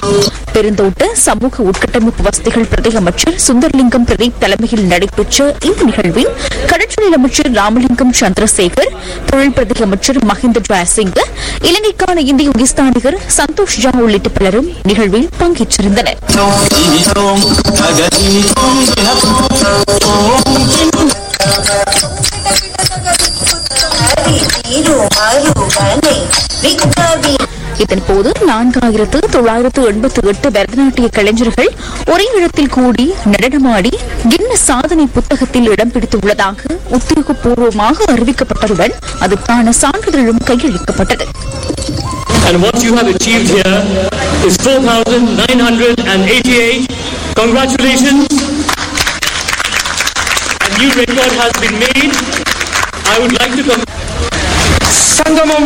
பெருந்தோட்ட சமூக உட்கட்டமைப்பு வசதிகள் பிரதி அமைச்சர் சுந்தர்லிங்கம் பிரதீப் தலைமையில் நடைபெற்ற இந்த நிகழ்வில் கடற்றொழில் அமைச்சர் ராமலிங்கம் சந்திரசேகர் தொழில் பிரதி அமைச்சர் மஹிந்த ஜெயசிங்க இலங்கைக்கான இந்திய உயர்ஸ்தானிகர் சந்தோஷ் ஜா உள்ளிட்ட பலரும் நிகழ்வில் பங்கேற்றிருந்தனர் இதன்போது நான்காயிரத்து தொள்ளாயிரத்து எண்பத்தி எட்டு பரதநாட்டிய கலைஞர்கள் ஒரே இடத்தில் கூடி நடனமாடி கின்னஸ் சாதனை புத்தகத்தில் இடம் பிடித்துள்ளதாக உத்தியோகபூர்வமாக அறிவிக்கப்பட்டதுடன் அதற்கான சான்றிதழும் கையளிக்கப்பட்டது And what you have achieved here is 4,988. Congratulations. A new record has been made. I would like to come. Sangamam.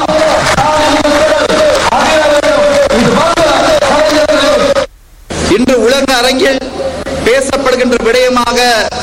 இன்று உலக அரங்கில் பேசப்படுகின்ற விடயமாக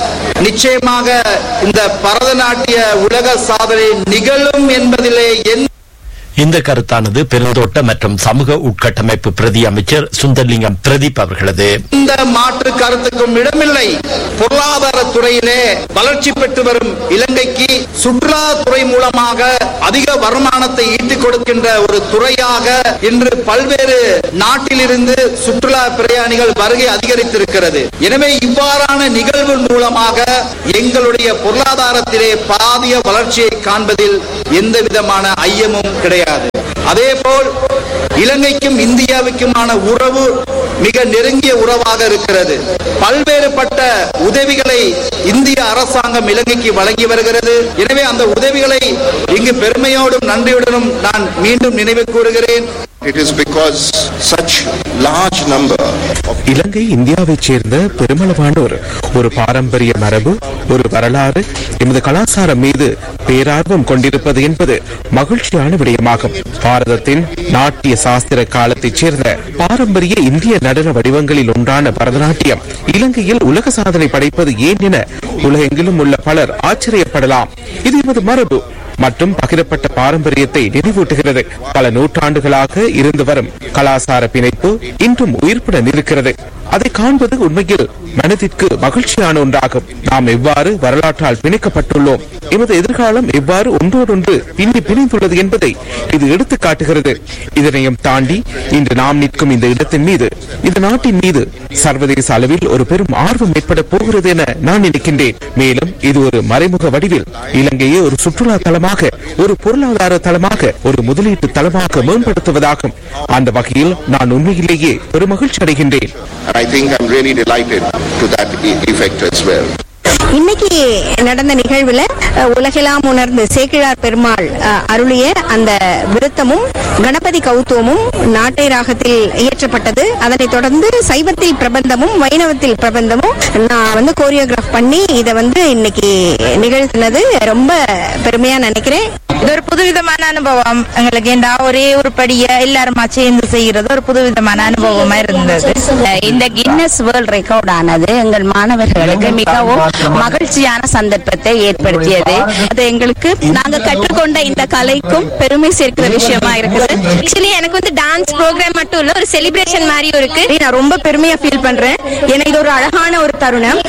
நிச்சயமாக இந்த பரதநாட்டிய உலக சாதனை நிகழும் என்பதிலே எந்த இந்த கருத்தானது பெருந்தோட்ட மற்றும் சமூக உட்கட்டமைப்பு பிரதி அமைச்சர் சுந்தர்லிங்கம் பிரதீப் அவர்களது எந்த மாற்று கருத்துக்கும் இடமில்லை பொருளாதார துறையிலே வளர்ச்சி பெற்று வரும் இலங்கைக்கு சுற்றுலாத்துறை மூலமாக அதிக வருமானத்தை ஈட்டிக் கொடுக்கின்ற ஒரு துறையாக இன்று பல்வேறு நாட்டிலிருந்து சுற்றுலா பிரயாணிகள் வருகை அதிகரித்திருக்கிறது எனவே இவ்வாறான நிகழ்வு மூலமாக எங்களுடைய பொருளாதாரத்திலே பாதிய வளர்ச்சியை காண்பதில் எந்த விதமான ஐயமும் கிடையாது அதேபோல் இலங்கைக்கும் இந்தியாவுக்குமான உறவு மிக நெருங்கிய உறவாக இருக்கிறது பல்வேறுபட்ட உதவிகளை இந்திய அரசாங்கம் இலங்கைக்கு வழங்கி வருகிறது எனவே அந்த உதவிகளை இங்கு பெருமையோடும் நன்றியுடனும் நான் மீண்டும் நினைவு கூறுகிறேன் It is because such large number of இலங்கை இந்தியாவைச் சேர்ந்த பெருமளவானோர் ஒரு பாரம்பரிய மரபு ஒரு வரலாறு எமது கலாச்சாரம் மீது பேரார்வம் கொண்டிருப்பது என்பது மகிழ்ச்சியான விடயமாகும் பாரதத்தின் நாட்டிய சாஸ்திர காலத்தைச் சேர்ந்த பாரம்பரிய இந்திய நடன வடிவங்களில் ஒன்றான பரதநாட்டியம் இலங்கையில் உலக சாதனை படைப்பது ஏன் என உலகெங்கிலும் உள்ள பலர் ஆச்சரியப்படலாம் இது எமது மரபு மற்றும் பகிரப்பட்ட பாரம்பரியத்தை நினைவூட்டுகிறது பல நூற்றாண்டுகளாக இருந்து வரும் கலாசார பிணைப்பு இன்றும் உயிர்ப்புடன் இருக்கிறது அதை காண்பது உண்மையில் மனதிற்கு மகிழ்ச்சியான ஒன்றாகும் நாம் எவ்வாறு வரலாற்றால் பிணைக்கப்பட்டுள்ளோம் எமது எதிர்காலம் எவ்வாறு ஒன்றோடொன்று பின்னி பிணைந்துள்ளது என்பதை இது எடுத்துக் காட்டுகிறது இதனையும் தாண்டி இன்று நாம் நிற்கும் இந்த இடத்தின் மீது இந்த நாட்டின் மீது சர்வதேச அளவில் ஒரு பெரும் ஆர்வம் ஏற்பட போகிறது என நான் நினைக்கின்றேன் மேலும் இது ஒரு மறைமுக வடிவில் இலங்கையை ஒரு சுற்றுலா தலமாக ஒரு பொருளாதார தலமாக ஒரு முதலீட்டு தலமாக மேம்படுத்துவதாகும் அந்த வகையில் நான் உண்மையிலேயே ஒரு மகிழ்ச்சி அடைகின்றேன் and I think I'm really delighted to that e- effect as well. இன்னைக்கு நடந்த நிகழ்வுல அஹ், உலகெல்லாம் உணர்ந்து சேக்கிழார் பெருமாள் அஹ், அருளிய அந்த விருத்தமும் கணபதி கௌத்துவமும் நாட்டை ராகத்தில் இயற்றப்பட்டது அதனைத் தொடர்ந்து சைவத்தில் பிரபந்தமும் வைணவத்தில் பிரபந்தமும் நான் வந்து கோரியோகிராஃப் பண்ணி இதை வந்து இன்னைக்கு நிகழ்த்தினது ரொம்ப பெருமையா நினைக்கிறேன் இது ஒரு புதுவிதமான அனுபவம் எங்களுக்கு ஏண்டா ஒரே ஒரு படிய எல்லாருமா சேர்ந்து செய்யறது ஒரு புதுவிதமான அனுபவமா இருந்தது இந்த கின்னஸ் வேர்ல்ட் ரெக்கார்ட் ஆனது எங்கள் மாணவர்களுக்கு மிகவும் மகிழ்ச்சியான சந்தர்ப்பத்தை ஏற்படுத்தியது அது எங்களுக்கு நாங்க கற்றுக்கொண்ட இந்த கலைக்கும் பெருமை சேர்க்கிற விஷயமா இருக்குது ஆக்சுவலி எனக்கு வந்து டான்ஸ் ப்ரோக்ராம் மட்டும் இல்ல ஒரு செலிப்ரேஷன் மாதிரியும் இருக்கு நான் ரொம்ப பெருமையா ஃபீல் பண்றேன் எனக்கு இது ஒரு அழகான ஒரு தருணம்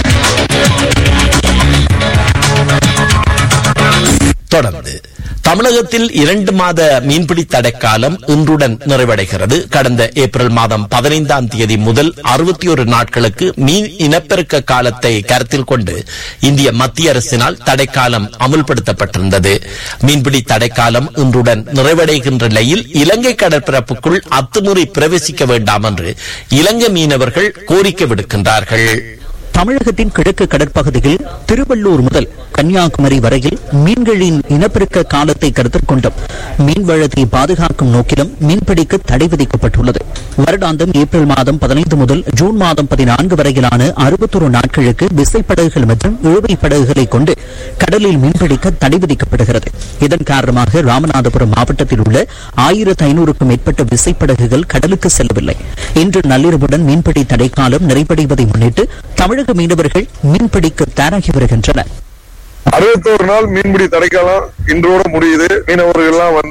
தொடர்ந்து தமிழகத்தில் இரண்டு மாத மீன்பிடி தடைக்காலம் இன்றுடன் நிறைவடைகிறது கடந்த ஏப்ரல் மாதம் பதினைந்தாம் தேதி முதல் அறுபத்தி ஒரு நாட்களுக்கு மீன் இனப்பெருக்க காலத்தை கருத்தில் கொண்டு இந்திய மத்திய அரசினால் தடைக்காலம் அமுல்படுத்தப்பட்டிருந்தது மீன்பிடி தடைக்காலம் இன்றுடன் நிறைவடைகின்ற நிலையில் இலங்கை கடற்பரப்புக்குள் அத்துமுறை பிரவேசிக்க வேண்டாம் என்று இலங்கை மீனவர்கள் கோரிக்கை விடுக்கின்றார்கள் தமிழகத்தின் கிழக்கு கடற்பகுதியில் திருவள்ளூர் முதல் கன்னியாகுமரி வரையில் மீன்களின் இனப்பெருக்க காலத்தை கருத்தில் கொண்டும் மீன்வளத்தை பாதுகாக்கும் நோக்கிலும் மீன்பிடிக்கு தடை விதிக்கப்பட்டுள்ளது வருடாந்தம் ஏப்ரல் மாதம் பதினைந்து முதல் ஜூன் மாதம் பதினான்கு வரையிலான அறுபத்தொரு நாட்களுக்கு விசைப்படகுகள் மற்றும் இழுவை படகுகளை கொண்டு கடலில் மீன்பிடிக்க தடை விதிக்கப்படுகிறது இதன் காரணமாக ராமநாதபுரம் மாவட்டத்தில் உள்ள ஆயிரத்து ஐநூறுக்கும் மேற்பட்ட விசைப்படகுகள் கடலுக்கு செல்லவில்லை இன்று நள்ளிரவுடன் மீன்பிடி தடைக்காலம் நிறைவடைவதை முன்னிட்டு தமிழக மீனவர்கள் மீன்பிடிக்க தயாராகி வருகின்றனர் அறுபத்தோரு நாள் மீன்பிடி தடைக்காலம் இன்றோட முடியுது மீனவர்கள் எல்லாம் வந்து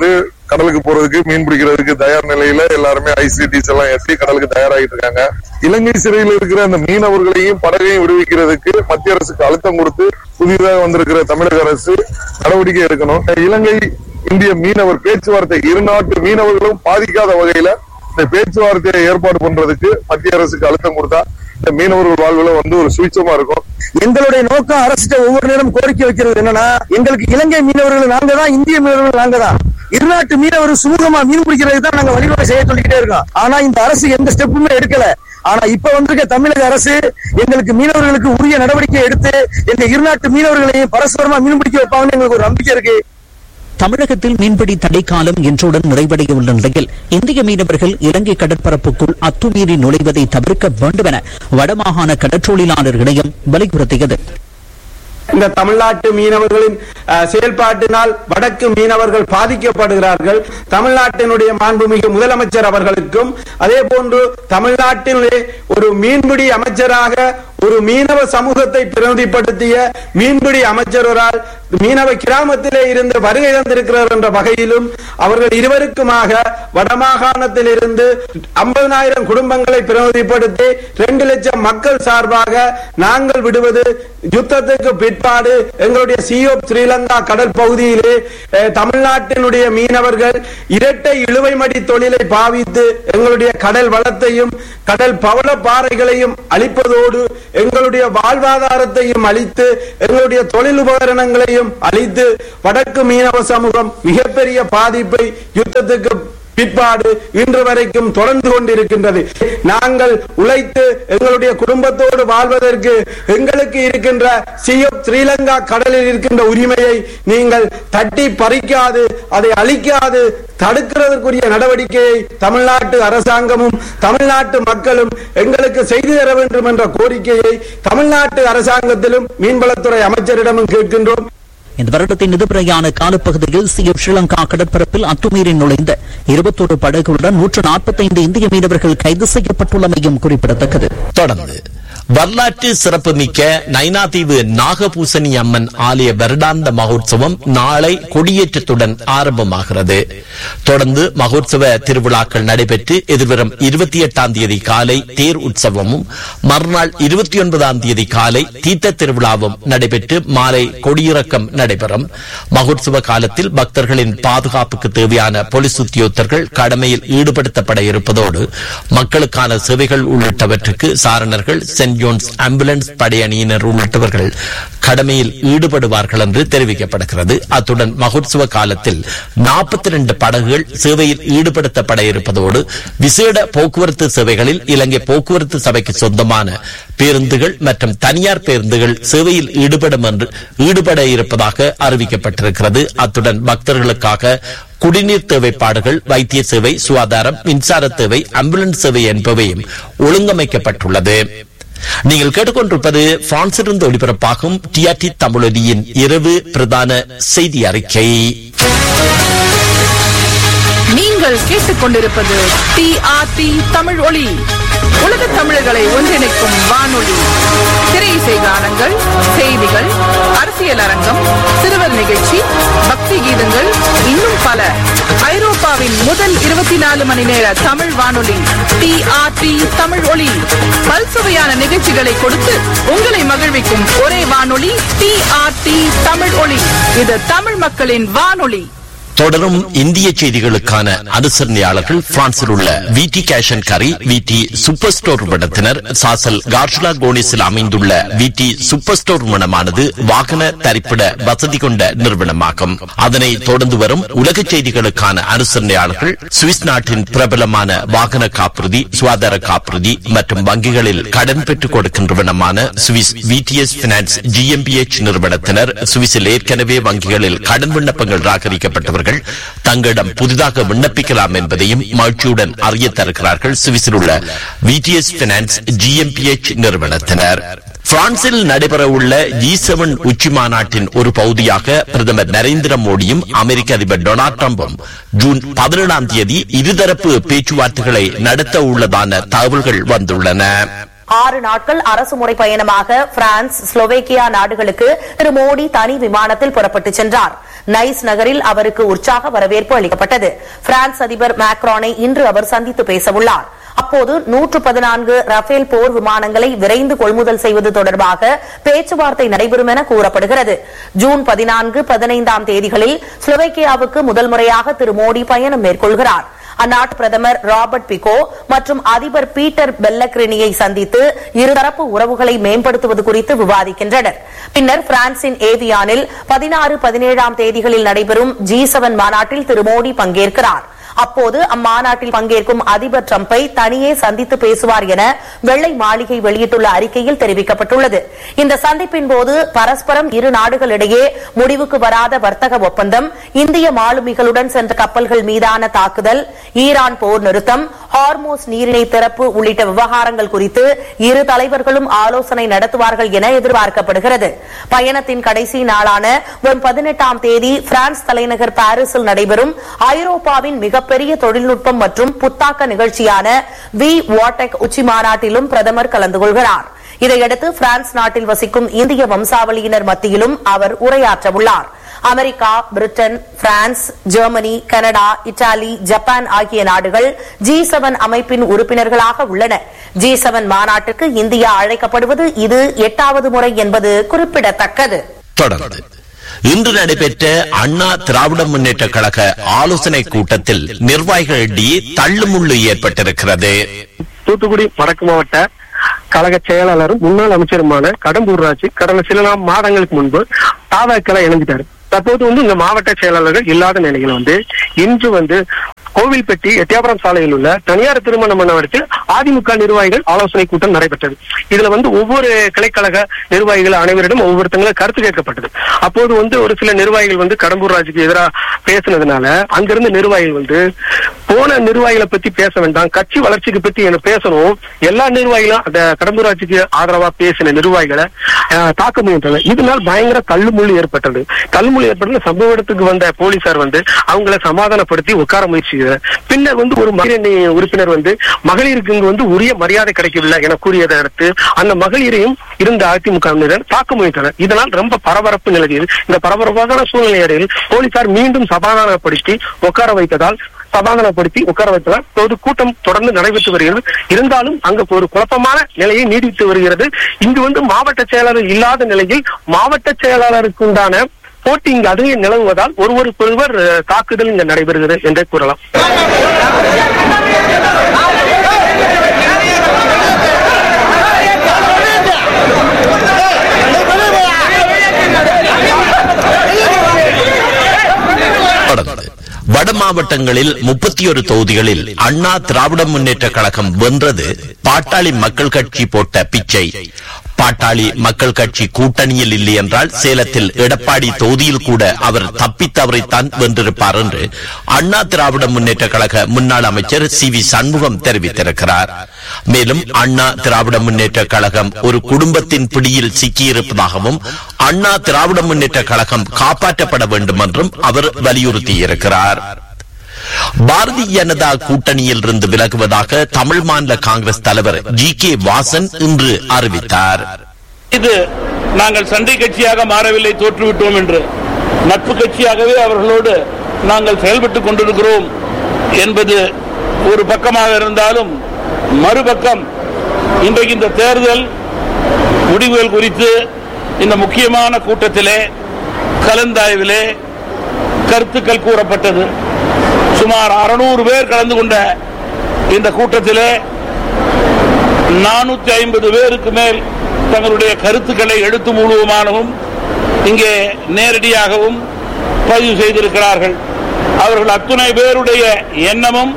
கடலுக்கு போறதுக்கு மீன் பிடிக்கிறதுக்கு தயார் நிலையில எல்லாருமே ஐசிடிஸ் எல்லாம் ஏற்றி கடலுக்கு தயாராகிட்டு இருக்காங்க இலங்கை சிறையில் இருக்கிற அந்த மீனவர்களையும் படகையும் விடுவிக்கிறதுக்கு மத்திய அரசுக்கு அழுத்தம் கொடுத்து புதிதாக வந்திருக்கிற தமிழக அரசு நடவடிக்கை எடுக்கணும் இலங்கை இந்திய மீனவர் பேச்சுவார்த்தை இரு நாட்டு மீனவர்களும் பாதிக்காத வகையில இந்த பேச்சுவார்த்தையை ஏற்பாடு பண்றதுக்கு மத்திய அரசுக்கு அழுத்தம் கொடுத்தா இந்த மீனவர்கள் வாழ்வுல வந்து ஒரு சுவிச்சமா இருக்கும் எங்களுடைய நோக்கம் அரசிட்ட ஒவ்வொரு நேரம் கோரிக்கை வைக்கிறது என்னன்னா எங்களுக்கு இலங்கை மீனவர்கள் நாங்க தான் இந்திய மீனவர்கள் நாங்க தான் இருநாட்டு மீனவர்கள் சுமூகமா மீன் பிடிக்கிறதுக்கு தான் நாங்க வழிவகை செய்ய சொல்லிக்கிட்டே இருக்கோம் ஆனா இந்த அரசு எந்த ஸ்டெப்புமே எடுக்கல ஆனா இப்ப வந்திருக்க தமிழக அரசு எங்களுக்கு மீனவர்களுக்கு உரிய நடவடிக்கை எடுத்து எங்க இருநாட்டு மீனவர்களையும் பரஸ்பரமா மீன் பிடிக்க வைப்பாங்கன்னு எங்களுக்கு ஒரு நம்பிக்கை இருக்கு தமிழகத்தில் மீன்பிடி தடைக்காலம் இன்றுடன் நிறைவடைய உள்ள நிலையில் இந்திய மீனவர்கள் இலங்கை கடற்பரப்புக்குள் அத்துமீறி நுழைவதை தவிர்க்க வேண்டும் என வடமாகாண கடற்றொழிலாளர் இணையம் வலியுறுத்தியது இந்த தமிழ்நாட்டு மீனவர்களின் அஹ், செயல்பாட்டினால் வடக்கு மீனவர்கள் பாதிக்கப்படுகிறார்கள் தமிழ்நாட்டினுடைய மாண்புமிகு முதலமைச்சர் அவர்களுக்கும் அதே போன்று தமிழ்நாட்டிலே ஒரு மீன்பிடி அமைச்சராக ஒரு மீனவ சமூகத்தை பிரதிபடுத்திய மீன்பிடி அமைச்சரால் மீனவ கிராமத்திலே இருந்து வருகை தந்திருக்கிறார் என்ற வகையிலும் அவர்கள் இருவருக்குமாக வடமாகாணத்தில் இருந்து ஐம்பதனாயிரம் குடும்பங்களை பிரதிபடுத்தி ரெண்டு லட்சம் மக்கள் சார்பாக நாங்கள் விடுவது யுத்தத்துக்கு பிற்பாடு எங்களுடைய சிஓ ஸ்ரீலங்கா கடல் பகுதியிலே அஹ், தமிழ்நாட்டினுடைய மீனவர்கள் இரட்டை இழுவைமடி தொழிலை பாவித்து எங்களுடைய கடல் வளத்தையும் கடல் பவள பாறைகளையும் அழிப்பதோடு எங்களுடைய வாழ்வாதாரத்தையும் அழித்து எங்களுடைய தொழில் உபகரணங்களையும் அழித்து வடக்கு மீனவ சமூகம் மிகப்பெரிய பாதிப்பை யுத்தத்துக்கு பிற்பாடு இன்று வரைக்கும் தொடர்ந்து கொண்டிருக்கின்றது நாங்கள் உழைத்து எங்களுடைய குடும்பத்தோடு வாழ்வதற்கு எங்களுக்கு இருக்கின்ற சிஎப் ஸ்ரீலங்கா கடலில் இருக்கின்ற உரிமையை நீங்கள் தட்டி பறிக்காது அதை அழிக்காது தடுக்கிறதற்குரிய நடவடிக்கையை தமிழ்நாட்டு அரசாங்கமும் தமிழ்நாட்டு மக்களும் எங்களுக்கு செய்து தர வேண்டும் என்ற கோரிக்கையை தமிழ்நாட்டு அரசாங்கத்திலும் மீன்வளத்துறை அமைச்சரிடமும் கேட்கின்றோம் இந்த வருடத்தின் எதிர்மறையான காலப்பகுதியில் சிஎம் ஸ்ரீலங்கா கடற்பரப்பில் அத்துமீறி நுழைந்த இருபத்தோரு படகுகளுடன் நூற்று நாற்பத்தைந்து இந்திய மீனவர்கள் கைது செய்யப்பட்டுள்ளமையும் குறிப்பிடத்தக்கது தொடர்ந்து வரலாற்று சிறப்புமிக்க நைனாதீவு நாகபூசணி அம்மன் ஆலய வருடாந்த மகோத்சவம் நாளை கொடியேற்றத்துடன் ஆரம்பமாகிறது தொடர்ந்து மகோத்சவ திருவிழாக்கள் நடைபெற்று எதிர்வரும் இருபத்தி எட்டாம் தேதி காலை தேர் உற்சவமும் மறுநாள் இருபத்தி ஒன்பதாம் தேதி காலை தீர்த்த திருவிழாவும் நடைபெற்று மாலை கொடியிறக்கம் நடைபெறும் மகோத்சவ காலத்தில் பக்தர்களின் பாதுகாப்புக்கு தேவையான போலீஸ் உத்தியோகத்தர்கள் கடமையில் ஈடுபடுத்தப்பட இருப்பதோடு மக்களுக்கான சேவைகள் உள்ளிட்டவற்றுக்கு சாரணர்கள் சென்ட் ஜோன்ஸ் ஆம்புலன்ஸ் படையணியினர் உள்ளிட்டவர்கள் கடமையில் ஈடுபடுவார்கள் என்று தெரிவிக்கப்படுகிறது அத்துடன் மகோத்சவ காலத்தில் நாற்பத்தி ரெண்டு படகுகள் சேவையில் ஈடுபடுத்தப்பட இருப்பதோடு விசேட போக்குவரத்து சேவைகளில் இலங்கை போக்குவரத்து சபைக்கு சொந்தமான பேருந்துகள் மற்றும் தனியார் பேருந்துகள் சேவையில் ஈடுபடும் என்று ஈடுபட இருப்பதாக அறிவிக்கப்பட்டிருக்கிறது அத்துடன் பக்தர்களுக்காக குடிநீர் தேவைப்பாடுகள் வைத்திய சேவை சுகாதாரம் மின்சார தேவை ஆம்புலன்ஸ் சேவை என்பவையும் ஒழுங்கமைக்கப்பட்டுள்ளது நீங்கள் கேட்டுக்கொண்டிருப்பது பிரான்சிலிருந்து ஒளிபரப்பாகும் டிஆர்டி தமிழொலியின் இரவு பிரதான செய்தி அறிக்கை நீங்கள் கேட்டுக்கொண்டிருப்பது டிஆர்டி தமிழ் ஒளி உலக தமிழர்களை ஒன்றிணைக்கும் வானொலி திரை இசை கானங்கள் செய்திகள் அரசியல் அரங்கம் சிறுவர் நிகழ்ச்சி பக்தி கீதங்கள் இன்னும் பல ஐரோப்பாவின் முதல் இருபத்தி நாலு மணி நேர தமிழ் வானொலி டிஆர்டி தமிழ் ஒளி பல்சுவையான நிகழ்ச்சிகளை கொடுத்து உங்களை மகிழ்விக்கும் ஒரே வானொலி டிஆர்டி தமிழ் ஒளி இது தமிழ் மக்களின் வானொலி தொடரும் இந்திய செய்திகளுக்கான அனுசரணையாளர்கள் பிரான்சில் உள்ள விடி கேஷ் அண்ட் கரி விடி சூப்பர் ஸ்டோர் நிறுவனத்தினர் சாசல் கார்ஷுலா கோனிஸில் அமைந்துள்ள விடி சூப்பர் ஸ்டோர் நிறுவனமானது வாகன தரிப்பிட வசதி கொண்ட நிறுவனமாகும் அதனை தொடர்ந்து வரும் உலக செய்திகளுக்கான அனுசரணையாளர்கள் சுவிஸ் நாட்டின் பிரபலமான வாகன காப்புறுதி சுகாதார காப்புறுதி மற்றும் வங்கிகளில் கடன் பெற்றுக் கொடுக்கும் நிறுவனமான சுவிஸ் விடிஎஸ் பினான்ஸ் ஜிஎம்பிஎச் நிறுவனத்தினர் சுவிஸில் ஏற்கனவே வங்கிகளில் கடன் விண்ணப்பங்கள் ராகரிக்கப்பட்டவர்கள் தங்களிடம் புதிதாக விண்ணப்பிக்கலாம் என்பதையும் மகிழ்ச்சியுடன் அறிய தருகிறார்கள் சுவிஸில் உள்ள விடிஎஸ் பினான்ஸ் ஜிஎம்பிஎச் நிறுவனத்தினர் பிரான்சில் நடைபெறவுள்ள ஜி செவன் உச்சி மாநாட்டின் ஒரு பகுதியாக பிரதமர் நரேந்திர மோடியும் அமெரிக்க அதிபர் டொனால்ட் டிரம்பும் ஜூன் பதினேழாம் தேதி இருதரப்பு பேச்சுவார்த்தைகளை நடத்த உள்ளதான தகவல்கள் வந்துள்ளன ஆறு நாட்கள் அரசுமுறை பயணமாக பிரான்ஸ் ஸ்லோவேக்கியா நாடுகளுக்கு திரு மோடி தனி விமானத்தில் புறப்பட்டு சென்றார் நைஸ் நகரில் அவருக்கு உற்சாக வரவேற்பு அளிக்கப்பட்டது பிரான்ஸ் அதிபர் மேக்ரானை இன்று அவர் சந்தித்து பேசவுள்ளார் அப்போது நூற்று பதினான்கு ரஃபேல் போர் விமானங்களை விரைந்து கொள்முதல் செய்வது தொடர்பாக பேச்சுவார்த்தை நடைபெறும் என கூறப்படுகிறது ஜூன் பதினான்கு பதினைந்தாம் தேதிகளில் ஸ்லோவேக்கியாவுக்கு முதல் முறையாக திரு மோடி பயணம் மேற்கொள்கிறார் அந்நாட்டு பிரதமர் ராபர்ட் பிகோ மற்றும் அதிபர் பீட்டர் பெல்லக்ரினியை சந்தித்து இருதரப்பு உறவுகளை மேம்படுத்துவது குறித்து விவாதிக்கின்றனர் பின்னர் பிரான்சின் ஏவியானில் பதினாறு பதினேழாம் தேதிகளில் நடைபெறும் ஜி செவன் மாநாட்டில் திரு மோடி பங்கேற்கிறார் அப்போது அம்மாநாட்டில் பங்கேற்கும் அதிபர் டிரம்பை தனியே சந்தித்து பேசுவார் என வெள்ளை மாளிகை வெளியிட்டுள்ள அறிக்கையில் தெரிவிக்கப்பட்டுள்ளது இந்த சந்திப்பின் போது பரஸ்பரம் இரு நாடுகளிடையே முடிவுக்கு வராத வர்த்தக ஒப்பந்தம் இந்திய மாலுமிகளுடன் சென்ற கப்பல்கள் மீதான தாக்குதல் ஈரான் போர் நிறுத்தம் ஹார்மோஸ் நீரிணை திறப்பு உள்ளிட்ட விவகாரங்கள் குறித்து இரு தலைவர்களும் ஆலோசனை நடத்துவார்கள் என எதிர்பார்க்கப்படுகிறது பயணத்தின் கடைசி நாளான வரும் பதினெட்டாம் தேதி பிரான்ஸ் தலைநகர் பாரிஸில் நடைபெறும் ஐரோப்பாவின் மிகப்பெரிய தொழில்நுட்பம் மற்றும் புத்தாக்க நிகழ்ச்சியான வி வாட்டெக் உச்சி மாநாட்டிலும் பிரதமர் கலந்து கொள்கிறார் இதையடுத்து பிரான்ஸ் நாட்டில் வசிக்கும் இந்திய வம்சாவளியினர் மத்தியிலும் அவர் உரையாற்றவுள்ளார் America Britain France Germany Canada Italy Japan ஆகிய நாடுகள் ஜி செவன் அமைப்பின் உறுப்பினர்களாக உள்ளன ஜி செவன் மாநாட்டுக்கு இந்தியா அழைக்கப்படுவது இது எட்டாவது முறை என்பது குறிப்பிடத்தக்கது தொடர்ந்து இன்று நடைபெற்ற அண்ணா திராவிட முன்னேற்ற கழக ஆலோசனை கூட்டத்தில் நிர்வாகிகளிடையே தள்ளுமுள்ளு ஏற்பட்டிருக்கிறது தூத்துக்குடி வடக்கு மாவட்ட கழக செயலாளரும் முன்னாள் அமைச்சருமான கடம்பூர் ராஜு கடந்த சில நா- மாதங்களுக்கு முன்பு தாவக்கல இணைஞ்சிட்டாரு தற்போது வந்து இந்த மாவட்ட செயலாளர்கள் இல்லாத நிலையில் வந்து இன்று வந்து கோவில்பட்டி எட்டியாபுரம் சாலையில் உள்ள தனியார் திருமண மண்டபத்தில் அதிமுக நிர்வாகிகள் ஆலோசனை கூட்டம் நடைபெற்றது இதுல வந்து ஒவ்வொரு கிளைக்கழக நிர்வாகிகள் அனைவரிடம் ஒவ்வொருத்தங்களும் கருத்து கேட்கப்பட்டது அப்போது வந்து ஒரு சில நிர்வாகிகள் வந்து கடம்பூர் ராஜுக்கு எதிராக பேசினதுனால அங்கிருந்த நிர்வாகிகள் வந்து போன நிர்வாகிகளை பத்தி பேச வேண்டாம் கட்சி வளர்ச்சிக்கு பத்தி என்ன பேசணும் எல்லா நிர்வாகிகளும் அந்த கடம்பூர் ராஜுக்கு ஆதரவா பேசின நிர்வாகிகளை அஹ், தாக்க முயன்றனர் இதனால் பயங்கர தள்ளுமுள்ளு ஏற்பட்டது தள்ளுமுள்ளு ஏற்பட்ட சம்பவ இடத்துக்கு வந்த போலீசார் வந்து அவங்கள சமாதானப்படுத்தி உட்கார முயற்சி செய்தனர். பின்னர் வந்து ஒரு மகளிரணி உறுப்பினர் வந்து மகளிருக்கு இங்கு வந்து உரிய மரியாதை கிடைக்கவில்லை என கூறியதை அடுத்து அந்த மகளிரையும் இருந்த அதிமுகவினர் தாக்க முயன்றனர் இதனால் ரொம்ப பரபரப்பு நிலவியது இந்த பரபரப்பான சூழ்நிலையில் போலீசார் மீண்டும் சமாதானப்படுத்தி உட்கார வைத்ததால் சமாதானப்படுத்தி உட்கார வைத்ததால் பொது கூட்டம் தொடர்ந்து நடைபெற்று வருகிறது இருந்தாலும் அங்கு ஒரு குழப்பமான நிலையை நீடித்து வருகிறது இங்கு வந்து மாவட்ட செயலாளர் இல்லாத நிலையில் மாவட்ட செயலாளருக்கு உண்டான போட்டி இங்கு அதுவே நிலவுவதால் ஒருவருக்கொருவர் அஹ், தாக்குதல் இங்கு நடைபெறுகிறது என்றே கூறலாம் தொடர்ந்து வட மாவட்டங்களில் முப்பத்தி ஒரு தொகுதிகளில் அண்ணா திராவிட முன்னேற்ற கழகம் வென்றது பாட்டாளி மக்கள் கட்சி போட்ட பிச்சை பாட்டாளி மக்கள் கட்சி கூட்டணியில் இல்லை என்றால் சேலத்தில் எடப்பாடி தொகுதியில் கூட அவர் தப்பி தவறித்தான் வென்றிருப்பார் என்று அண்ணா திராவிட முன்னேற்ற கழக முன்னாள் அமைச்சர் சி வி சண்முகம் தெரிவித்திருக்கிறார் மேலும் அண்ணா திராவிட முன்னேற்ற கழகம் ஒரு குடும்பத்தின் பிடியில் சிக்கியிருப்பதாகவும் அண்ணா திராவிட முன்னேற்ற கழகம் காப்பாற்றப்பட வேண்டும் என்றும் அவர் வலியுறுத்தியிருக்கிறார் பாரதிய ஜனதா கூட்டணியில் இருந்து விலகுவதாக தமிழ் மாநில காங்கிரஸ் தலைவர் ஜி கே வாசன் இன்று அறிவித்தார் இது நாங்கள் சண்டை கட்சியாக மாறவில்லை தோற்றுவிட்டோம் என்று நட்பு கட்சியாகவே அவர்களோடு நாங்கள் செயல்பட்டுக் கொண்டிருக்கிறோம் என்பது ஒரு பக்கமாக இருந்தாலும் மறுபக்கம் இன்றைக்கு இந்த தேர்தல் முடிவுகள் குறித்து இந்த முக்கியமான கூட்டத்திலே கலந்தாய்விலே கருத்துக்கள் கூறப்பட்டது சுமார் அறுநூறு பேர் கலந்து கொண்ட இந்த கூட்டத்திலே நானூத்தி ஐம்பது பேருக்கு மேல் தங்களுடைய கருத்துக்களை எழுத்து மூலமாகவும் இங்கே நேரடியாகவும் பதிவு செய்திருக்கிறார்கள் அவர்கள் அத்துணை பேருடைய எண்ணமும்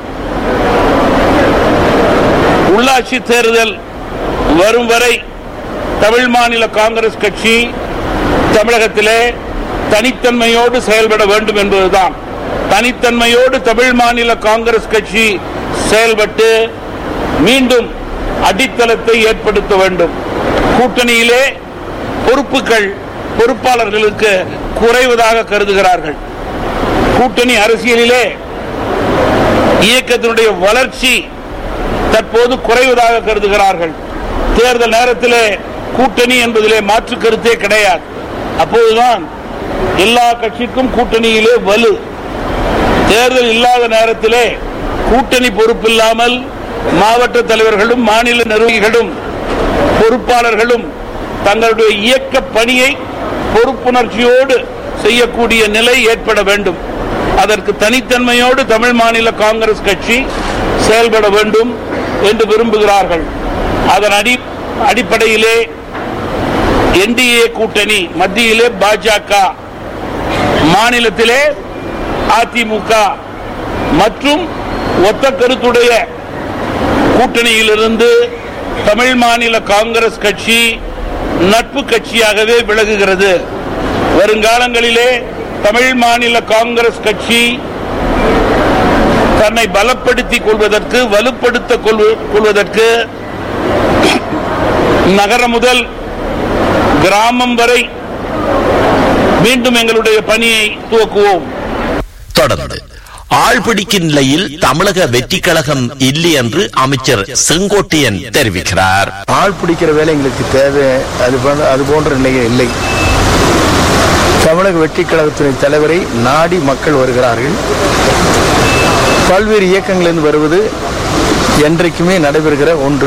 உள்ளாட்சி தேர்தல் வரும் வரை தமிழ் மாநில காங்கிரஸ் கட்சி தமிழகத்திலே தனித்தன்மையோடு செயல்பட வேண்டும் என்பதுதான் தனித்தன்மையோடு தமிழ் மாநில காங்கிரஸ் கட்சி செயல்பட்டு மீண்டும் அடித்தளத்தை ஏற்படுத்த வேண்டும் கூட்டணியிலே பொறுப்புகள் பொறுப்பாளர்களுக்கு குறைவதாக கருதுகிறார்கள் கூட்டணி அரசியலிலே இயக்கத்தினுடைய வளர்ச்சி தற்போது குறைவதாக கருதுகிறார்கள் தேர்தல் நேரத்திலே கூட்டணி என்பதிலே மாற்று கருத்தே கிடையாது அப்போதுதான் எல்லா கட்சிக்கும் கூட்டணியிலே வலு தேர்தல் இல்லாத நேரத்திலே கூட்டணி பொறுப்பில்லாமல் மாவட்ட தலைவர்களும் மாநில நிர்வாகிகளும் பொறுப்பாளர்களும் தங்களுடைய இயக்க பணியை பொறுப்புணர்ச்சியோடு செய்யக்கூடிய நிலை ஏற்பட வேண்டும் அதற்கு தனித்தன்மையோடு தமிழ் மாநில காங்கிரஸ் கட்சி செயல்பட வேண்டும் என்று விரும்புகிறார்கள் அதன் அடி அடிப்படையிலே என்டிஏ கூட்டணி மத்தியிலே பாஜக மாநிலத்திலே அதிமுக மற்றும் ஒத்த கருத்துடைய கூட்டணியிலிருந்து தமிழ் மாநில காங்கிரஸ் கட்சி நட்பு கட்சியாகவே விலகுகிறது வருங்காலங்களிலே தமிழ் மாநில காங்கிரஸ் கட்சி தன்னை பலப்படுத்திக் கொள்வதற்கு வலுப்படுத்திக் கொள்வ- கொள்வதற்கு நகரம் முதல் கிராமம் வரை மீண்டும் எங்களுடைய பணியை துவக்குவோம் தொடர்ந்து ஆழ்பிடிக்கும் நிலையில் தமிழக வெற்றி கழகம் இல்லை என்று அமைச்சர் செங்கோட்டையன் தெரிவிக்கிறார் ஆள் பிடிக்கிற வேலை எங்களுக்கு தேவை அது போன்ற அது போன்ற நிலையே இல்லை தமிழக வெற்றி கழகத்தின் தலைவரை நாடி மக்கள் வருகிறார்கள் பல்வேறு இயக்கங்களிலிருந்து வருவது என்றைக்குமே நடைபெறுகிற ஒன்று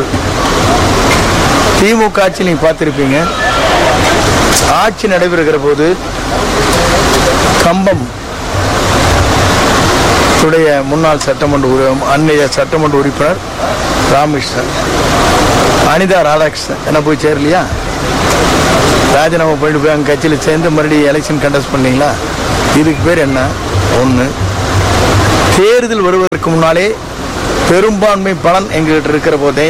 திமுக ஆட்சி நீங்க பார்த்திருப்பீங்க ஆட்சி நடைபெறுகிற போது கம்பம் உடைய முன்னாள் சட்டமன்ற உறு- அன்னைய சட்டமன்ற உறுப்பினர் ராமகிருஷ்ணன் அனிதா ராதாகிருஷ்ணன் என்ன போய் சேரலையா ராஜினாமா பண்ணிட்டு போய் அங்கே கட்சியில் சேர்ந்து மறுபடியும் எலெக்ஷன் கண்டஸ்ட் பண்ணீங்களா இதுக்கு பேர் என்ன ஒன்று தேர்தல் வருவதற்கு முன்னாலே பெரும்பான்மை பலன் எங்ககிட்ட இருக்கிற போதே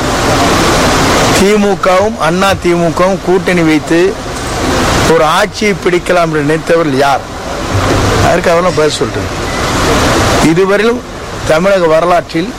திமுகவும் அண்ணா திமுகவும் கூட்டணி வைத்து ஒரு ஆட்சியை பிடிக்கலாம் என்று நினைத்தவர்கள் யார் அதற்கு அவரெல்லாம் பதில் சொல்லிட்டு இதுவரையிலும் தமிழக வரலாற்றில்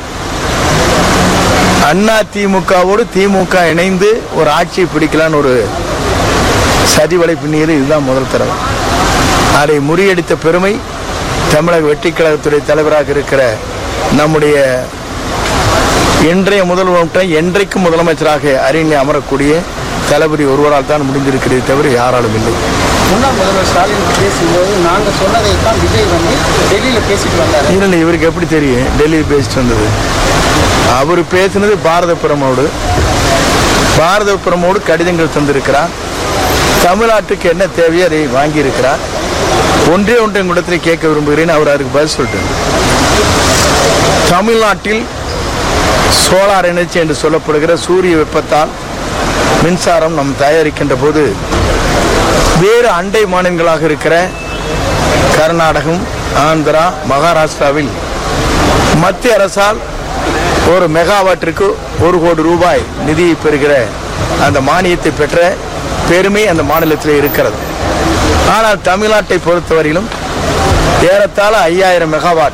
அண்ணா திமுகவோடு திமுக இணைந்து ஒரு ஆட்சியை பிடிக்கலான்னு ஒரு சதி வலைப்பின்னீர் இதுதான் முதல் தடவை அதை முறியடித்த பெருமை தமிழக வெற்றி கழகத்துடைய தலைவராக இருக்கிற நம்முடைய இன்றைய முதல்வர் என்றைக்கும் முதலமைச்சராக அறிஞர் அமரக்கூடிய தளபதி ஒருவரால் தான் முடிந்திருக்கிறதே தவிர யாராலும் இல்லை முன்னாள் முதல்வர் ஸ்டாலின் பேசும்போது நாங்க சொன்னதை தான் விஜய் வந்து டெல்லியில பேசிட்டு வந்தாரு இல்லை இல்லை இவருக்கு எப்படி தெரியும் டெல்லி பேசிட்டு வந்தது அவர் பேசினது பாரத பிரமோடு பாரத பிரமோடு கடிதங்கள் தந்திருக்கிறார் தமிழ்நாட்டுக்கு என்ன தேவையோ அதை வாங்கியிருக்கிறார் ஒன்றே ஒன்றை உங்களிடத்தில் கேட்க விரும்புகிறேன் அவர் அதுக்கு பதில் சொல்லிட்டு தமிழ்நாட்டில் சோலார் எனர்ஜி என்று சொல்லப்படுகிற சூரிய வெப்பத்தால் மின்சாரம் நாம் தயாரிக்கின்ற போது வேறு அண்டை மாநிலங்களாக இருக்கிற கர்நாடகம் ஆந்திரா மகாராஷ்டிராவில் மத்திய அரசால் ஒரு மெகாவாட்டிற்கு ஒரு கோடி ரூபாய் நிதியை பெறுகிற அந்த மானியத்தை பெற்ற பெருமை அந்த மாநிலத்தில் இருக்கிறது ஆனால் தமிழ்நாட்டை பொறுத்தவரையிலும் ஏறத்தாழ ஐயாயிரம் மெகாவாட்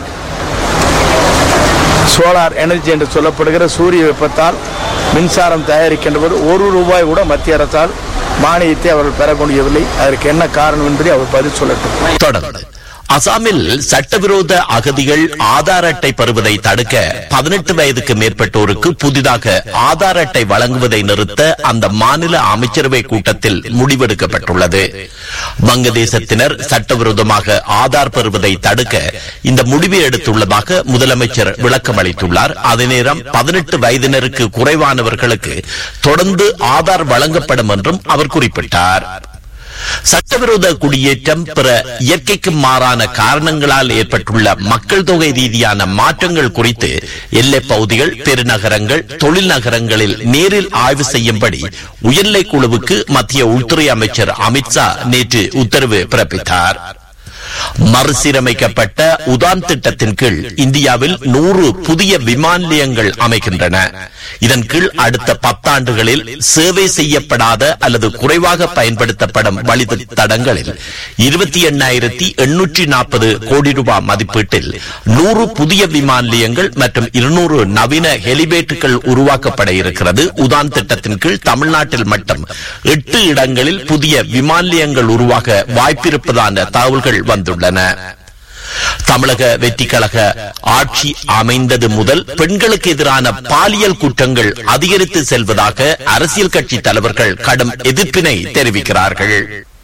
சோலார் எனர்ஜி என்று சொல்லப்படுகிற சூரிய வெப்பத்தால் மின்சாரம் தயாரிக்கின்ற போது ஒரு ரூபாய் கூட மத்திய அரசால் மானியத்தை அவர்கள் பெற முடியவில்லை அதற்கு என்ன காரணம் என்பதை அவர் பதில் சொல்லட்டும் தொடர்ந்து அசாமில் சட்டவிரோத அகதிகள் ஆதார் அட்டை பெறுவதை தடுக்க பதினெட்டு வயதுக்கு மேற்பட்டோருக்கு புதிதாக ஆதார் அட்டை வழங்குவதை நிறுத்த அந்த மாநில அமைச்சரவை கூட்டத்தில் முடிவெடுக்கப்பட்டுள்ளது வங்கதேசத்தினர் சட்டவிரோதமாக ஆதார் பெறுவதை தடுக்க இந்த முடிவை எடுத்துள்ளதாக முதலமைச்சர் விளக்கம் அளித்துள்ளார் அதே நேரம் பதினெட்டு வயதினருக்கு குறைவானவர்களுக்கு தொடர்ந்து ஆதார் வழங்கப்படும் என்றும் அவர் குறிப்பிட்டார் சட்டவிரோத குடியேற்றம் பிற இயற்கைக்கு மாறான காரணங்களால் ஏற்பட்டுள்ள மக்கள் தொகை ரீதியான மாற்றங்கள் குறித்து எல்லைப் பகுதிகள் பெருநகரங்கள் தொழில் நகரங்களில் நேரில் ஆய்வு செய்யும்படி உயர்நிலை குழுவுக்கு மத்திய உள்துறை அமைச்சர் அமித்ஷா நேற்று உத்தரவு பிறப்பித்தார் மறுசீரமைக்கப்பட்ட உதான் திட்டத்தின் கீழ் இந்தியாவில் நூறு புதிய விமான நிலையங்கள் அமைக்கின்றன இதன் கீழ் அடுத்த பத்தாண்டுகளில் சேவை செய்யப்படாத அல்லது குறைவாக பயன்படுத்தப்படும் வழித்தடங்களில் இருபத்தி எண்ணாயிரத்தி எண்ணூற்றி நாற்பது கோடி ரூபாய் மதிப்பீட்டில் நூறு புதிய விமான நிலையங்கள் மற்றும் இருநூறு நவீன ஹெலிபேட்டுகள் உருவாக்கப்பட இருக்கிறது உதான் திட்டத்தின் கீழ் தமிழ்நாட்டில் மட்டும் எட்டு இடங்களில் புதிய விமான நிலையங்கள் உருவாக வாய்ப்பிருப்பதான தகவல்கள் வந்துள்ளன தமிழக வெற்றி கழக ஆட்சி அமைந்தது முதல் பெண்களுக்கு எதிரான பாலியல் குற்றங்கள் அதிகரித்து செல்வதாக அரசியல் கட்சி தலைவர்கள் கடும் எதிர்ப்பினை தெரிவிக்கிறார்கள்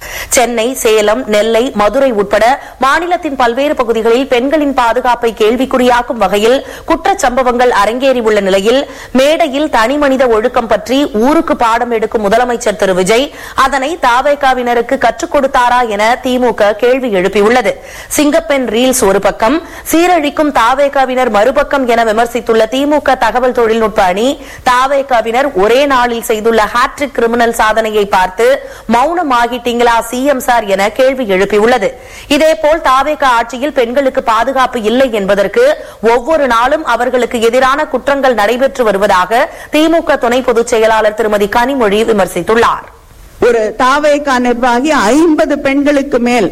சென்னை சேலம் நெல்லை மதுரை உட்பட மாநிலத்தின் பல்வேறு பகுதிகளில் பெண்களின் பாதுகாப்பை கேள்விக்குறியாக்கும் வகையில் குற்றச் சம்பவங்கள் அரங்கேறியுள்ள நிலையில் மேடையில் தனிமனித ஒழுக்கம் பற்றி ஊருக்கு பாடம் எடுக்கும் முதலமைச்சர் திரு விஜய் அதனை தாவேகாவினருக்கு கற்றுக் கொடுத்தாரா என திமுக கேள்வி எழுப்பியுள்ளது சிங்கப்பெண் ரீல்ஸ் ஒரு பக்கம் சீரழிக்கும் தாவேகாவினர் மறுபக்கம் என விமர்சித்துள்ள திமுக தகவல் தொழில்நுட்ப அணி தாவேகாவினர் ஒரே நாளில் செய்துள்ள ஹாட்ரிக் கிரிமினல் சாதனையை பார்த்து மௌனமாகிட்டீங்களா சிஎம் சார் என கேள்வி எழுப்பியுள்ளது இதேபோல் தாவேகா ஆட்சியில் பெண்களுக்கு பாதுகாப்பு இல்லை என்பதற்கு ஒவ்வொரு நாளும் அவர்களுக்கு எதிரான குற்றங்கள் நடைபெற்று வருவதாக திமுக துணை பொதுச் செயலாளர் திருமதி கனிமொழி விமர்சித்துள்ளார் ஒரு தாவேகா நிர்வாகி ஐம்பது பெண்களுக்கு மேல்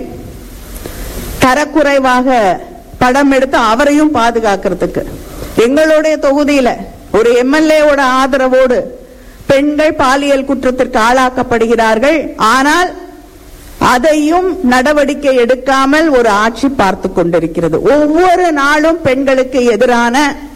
தரக்குறைவாக படம் எடுத்து அவரையும் பாதுகாக்கிறதுக்கு எங்களுடைய தொகுதியில ஒரு எம்எல்ஏவோட ஆதரவோடு பெண்கள் பாலியல் குற்றத்திற்கு ஆளாக்கப்படுகிறார்கள் ஆனால் அதையும் நடவடிக்கை எடுக்காமல் ஒரு ஆட்சி பார்த்து கொண்டிருக்கிறது ஒவ்வொரு நாளும் பெண்களுக்கு எதிரான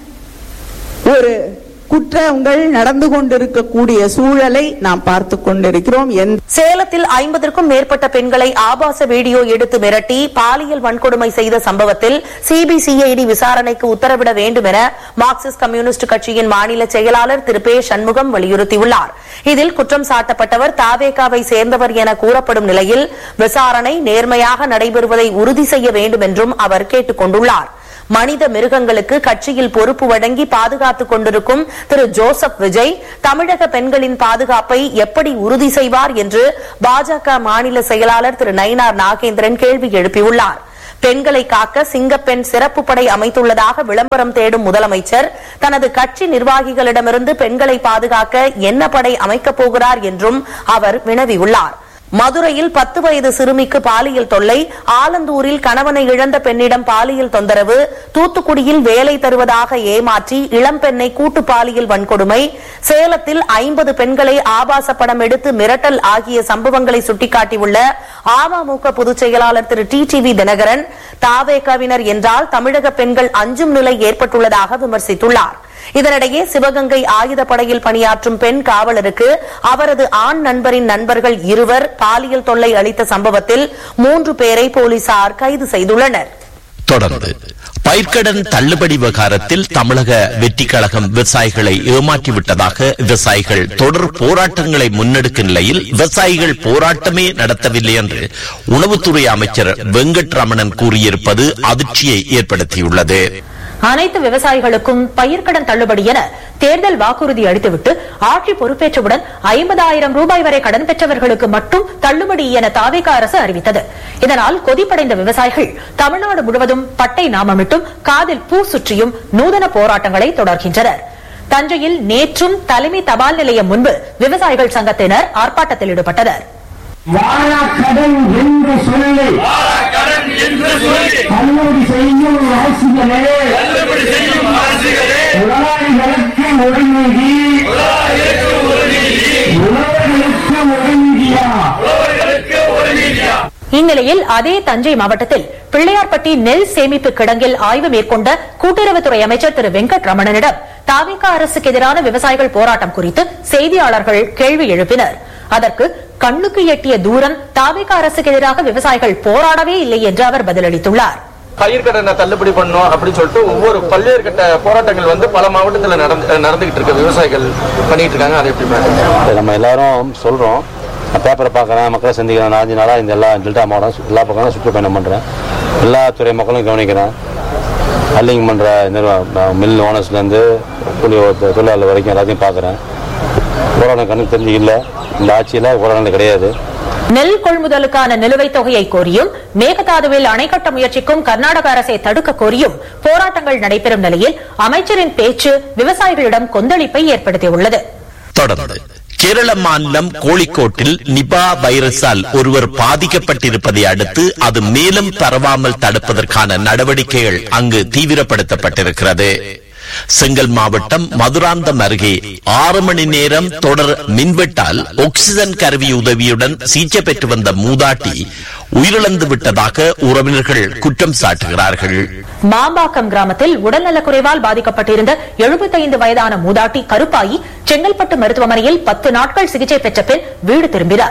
ஒரு குற்றங்கள் நடந்து கொண்டிருக்கக்கூடிய சூழலை நாம் பார்த்து கொண்டிருக்கிறோம் எந்த சேலத்தில் ஐம்பதற்கும் மேற்பட்ட பெண்களை ஆபாச வீடியோ எடுத்து மிரட்டி பாலியல் வன்கொடுமை செய்த சம்பவத்தில் சிபிசிஐடி விசாரணைக்கு உத்தரவிட வேண்டும் என மார்க்சிஸ்ட் கம்யூனிஸ்ட் கட்சியின் மாநில செயலாளர் திரு பே சண்முகம் வலியுறுத்தியுள்ளார் இதில் குற்றம் சாட்டப்பட்டவர் தாவேகாவை சேர்ந்தவர் என கூறப்படும் நிலையில் விசாரணை நேர்மையாக நடைபெறுவதை உறுதி செய்ய வேண்டும் என்றும் அவர் கேட்டுக் கொண்டுள்ளார் மனித மிருகங்களுக்கு கட்சியில் பொறுப்பு வழங்கி பாதுகாத்துக் கொண்டிருக்கும் திரு ஜோசப் விஜய் தமிழக பெண்களின் பாதுகாப்பை எப்படி உறுதி செய்வார் என்று பாஜக மாநில செயலாளர் திரு நயினார் நாகேந்திரன் கேள்வி எழுப்பியுள்ளார் பெண்களை காக்க சிங்கப்பெண் சிறப்பு படை அமைத்துள்ளதாக விளம்பரம் தேடும் முதலமைச்சர் தனது கட்சி நிர்வாகிகளிடமிருந்து பெண்களை பாதுகாக்க என்ன படை அமைக்கப் போகிறார் என்றும் அவர் வினவியுள்ளார் மதுரையில் பத்து வயது சிறுமிக்கு பாலியல் தொல்லை ஆலந்தூரில் கணவனை இழந்த பெண்ணிடம் பாலியல் தொந்தரவு தூத்துக்குடியில் வேலை தருவதாக ஏமாற்றி இளம்பெண்ணை கூட்டு பாலியல் வன்கொடுமை சேலத்தில் ஐம்பது பெண்களை ஆபாச படம் எடுத்து மிரட்டல் ஆகிய சம்பவங்களை சுட்டிக்காட்டியுள்ள அமமுக பொதுச் செயலாளர் திரு டி டிவி தினகரன் தாவேகவினர் என்றால் தமிழக பெண்கள் அஞ்சும் நிலை ஏற்பட்டுள்ளதாக விமர்சித்துள்ளார் இதனிடையே சிவகங்கை ஆயுதப்படையில் பணியாற்றும் பெண் காவலருக்கு அவரது ஆண் நண்பரின் நண்பர்கள் இருவர் பாலியல் தொல்லை அளித்த சம்பவத்தில் மூன்று பேரை போலீசார் கைது செய்துள்ளனர் தொடர்ந்து பயிர்க்கடன் தள்ளுபடி விவகாரத்தில் தமிழக வெற்றி கழகம் விவசாயிகளை ஏமாற்றிவிட்டதாக விவசாயிகள் தொடர் போராட்டங்களை முன்னெடுக்கும் நிலையில் விவசாயிகள் போராட்டமே நடத்தவில்லை என்று உணவுத்துறை அமைச்சர் வெங்கட்ரமணன் கூறியிருப்பது அதிர்ச்சியை ஏற்படுத்தியுள்ளது அனைத்து விவசாயிகளுக்கும் பயிர்க்கடன் தள்ளுபடி என தேர்தல் வாக்குறுதி அளித்துவிட்டு ஆட்சி பொறுப்பேற்றவுடன் ஐம்பதாயிரம் ரூபாய் வரை கடன் பெற்றவர்களுக்கு மட்டும் தள்ளுபடி என தாவேக அரசு அறிவித்தது இதனால் கொதிப்படைந்த விவசாயிகள் தமிழ்நாடு முழுவதும் பட்டை நாமமிட்டும் காதில் பூ சுற்றியும் நூதன போராட்டங்களை தொடர்கின்றனர் தஞ்சையில் நேற்றும் தலைமை தபால் நிலையம் முன்பு விவசாயிகள் சங்கத்தினர் ஆர்ப்பாட்டத்தில் ஈடுபட்டனர் வாழாக்கடன் என்று சொல்லி தள்ளுபடி செய்யும் அரசுகளே முதலாளிகளுக்கு உடனடி உழவர்களுக்கு உடனடியா இந்நிலையில் அதே தஞ்சை மாவட்டத்தில் பிள்ளையார்பட்டி நெல் சேமிப்பு கிடங்கில் ஆய்வு மேற்கொண்ட கூட்டுறவுத்துறை அமைச்சர் திரு வெங்கட் ரமணனிடம் தாவிக அரசுக்கு எதிரான விவசாயிகள் போராட்டம் குறித்து செய்தியாளர்கள் கேள்வி எழுப்பினர் அதற்கு கண்ணுக்கு எட்டிய தூரம் தாவிக அரசுக்கு எதிராக விவசாயிகள் போராடவே இல்லை என்று அவர் பதிலளித்துள்ளார் பயிர்க்கடனை தள்ளுபடி பண்ணணும் அப்படின்னு சொல்லிட்டு ஒவ்வொரு பல்வேறு கட்ட போராட்டங்கள் வந்து பல மாவட்டத்தில் நடந்து நடந்துகிட்டு இருக்கு விவசாயிகள் பண்ணிட்டு இருக்காங்க அதை எப்படி பாருங்க நம்ம எல்லாரும் சொல்கிறோம் பேப்பரை பார்க்குறேன் மக்களை சந்திக்கிறேன் நாலஞ்சு நாளாக இந்த எல்லா டெல்டா மாவட்டம் எல்லா பக்கம் சுற்றுப்பயணம் பண்ணுறேன் எல்லா துறை மக்களும் கவனிக்கிறேன் ஹல்லிங் பண்ணுற நிர்வாக மில் ஓனர்ஸ்லேருந்து கூலி தொழிலாளர் வரைக்கும் எல்லாத்தையும் பார்க்குறேன் போராட்டம் கண்ணுக்கு தெரிஞ்சு இல்லை இந்த ஆட்சியில் போராட்டம் கிடையாது நெல் கொள்முதலுக்கான நிலுவைத் தொகையை கோரியும் மேகதாதுவில் அணை கட்ட முயற்சிக்கும் கர்நாடக அரசை தடுக்க கோரியும் போராட்டங்கள் நடைபெறும் நிலையில் அமைச்சரின் பேச்சு விவசாயிகளிடம் கொந்தளிப்பை ஏற்படுத்தியுள்ளது தொடர்ந்து கேரள மாநிலம் கோழிக்கோட்டில் நிபா வைரஸால் ஒருவர் பாதிக்கப்பட்டிருப்பதை அடுத்து அது மேலும் பரவாமல் தடுப்பதற்கான நடவடிக்கைகள் அங்கு தீவிரப்படுத்தப்பட்டிருக்கிறது செங்கல் மாவட்டம் மதுராந்தம் அருகே ஆறு மணி நேரம் தொடர் மின்வெட்டால் ஆக்சிஜன் கருவி உதவியுடன் சிகிச்சை பெற்று வந்த மூதாட்டி உயிரிழந்து விட்டதாக உறவினர்கள் குற்றம் சாட்டுகிறார்கள் மாம்பாக்கம் கிராமத்தில் உடல்நலக்குறைவால் பாதிக்கப்பட்டிருந்த எழுபத்தைந்து வயதான மூதாட்டி கருப்பாயி செங்கல்பட்டு மருத்துவமனையில் பத்து நாட்கள் சிகிச்சை பெற்ற பின் வீடு திரும்பினார்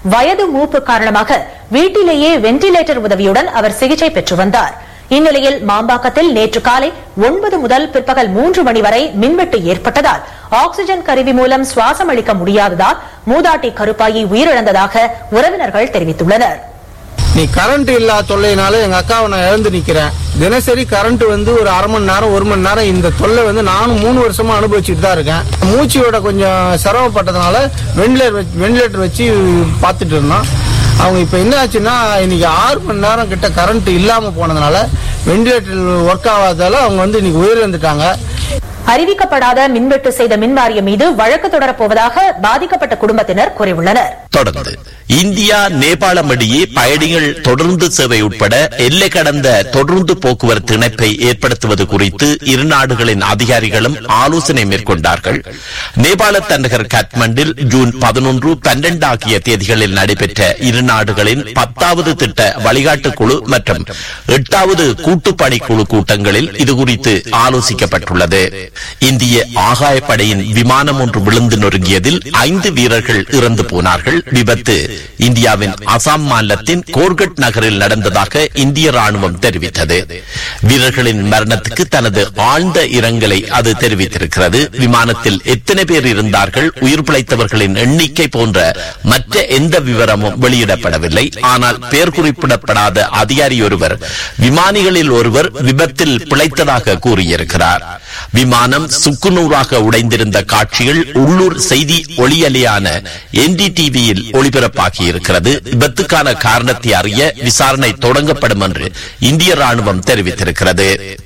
வயது மூப்பு காரணமாக வீட்டிலேயே வென்டிலேட்டர் உதவியுடன் அவர் சிகிச்சை பெற்று வந்தார் இந்நிலையில் மாம்பாக்கத்தில் நேற்று காலை ஒன்பது முதல் பிற்பகல் மூன்று மணி வரை மின்வெட்டு ஏற்பட்டதால் ஆக்ஸிஜன் கருவி மூலம் சுவாசம் அளிக்க முடியாததால் மூதாட்டி கருப்பாயி உயிரிழந்ததாக உறவினர்கள் தெரிவித்துள்ளனர் நீ கரண்ட் இல்லா தொல்லைனால எங்க அக்காவை நான் இழந்து நிக்கிறேன் தினசரி கரண்ட் வந்து ஒரு அரை மணி நேரம் ஒரு மணி நேரம் இந்த தொல்லை வந்து நானும் மூணு வருஷமா அனுபவிச்சுட்டு தான் இருக்கேன் மூச்சியோட கொஞ்சம் சிரமப்பட்டதுனால வெண்டிலேட்டர் வெண்டிலேட்டர் வச்சு பார்த்துட்டு இருந்தோம் அவங்க இப்போ என்ன ஆச்சுன்னா இன்னைக்கு ஆறு மணி நேரம் கிட்ட கரண்ட் இல்லாம போனதுனால வெண்டிலேட்டர் ஒர்க் ஆகாததால அவங்க வந்து இன்னைக்கு உயிரிழந்துட்டாங்க அறிவிக்கப்படாத மின்வெட்டு செய்த மின்வாரியம் மீது வழக்கு தொடரப்போவதாக பாதிக்கப்பட்ட குடும்பத்தினர் கூறியுள்ளனர் தொடர்ந்து இந்தியா நேபாளம் இடையே பயணிகள் தொடர்ந்து சேவை உட்பட எல்லை கடந்த தொடர்ந்து போக்குவரத்து இணைப்பை ஏற்படுத்துவது குறித்து இரு நாடுகளின் அதிகாரிகளும் ஆலோசனை மேற்கொண்டார்கள் நேபாள தலைநகர் காட்மண்டில் ஜூன் பதினொன்று பன்னெண்டு ஆகிய தேதிகளில் நடைபெற்ற இரு நாடுகளின் பத்தாவது திட்ட வழிகாட்டு குழு மற்றும் எட்டாவது கூட்டுப்பணி குழு கூட்டங்களில் இதுகுறித்து ஆலோசிக்கப்பட்டுள்ளது இந்திய ஆகாயப்படையின் விமானம் ஒன்று விழுந்து நொறுங்கியதில் ஐந்து வீரர்கள் இறந்து போனார்கள் விபத்து இந்தியாவின் அசாம் மாநிலத்தின் கோர்கட் நகரில் நடந்ததாக இந்திய ராணுவம் தெரிவித்தது வீரர்களின் மரணத்துக்கு தனது ஆழ்ந்த இரங்கலை அது தெரிவித்திருக்கிறது விமானத்தில் எத்தனை பேர் இருந்தார்கள் உயிர் பிழைத்தவர்களின் எண்ணிக்கை போன்ற மற்ற எந்த விவரமும் வெளியிடப்படவில்லை ஆனால் பெயர் குறிப்பிடப்படாத அதிகாரி ஒருவர் விமானிகளில் ஒருவர் விபத்தில் பிழைத்ததாக கூறியிருக்கிறார் விமானம் சுக்குநூறாக உடைந்திருந்த காட்சிகள் உள்ளூர் செய்தி ஒளியலையான என்டிடிவியில் ஒளிபரப்பாகி இருக்கிறது விபத்துக்கான காரணத்தை அறிய விசாரணை தொடங்கப்படும் என்று இந்திய ராணுவம் தெரிவித்திருக்கிறது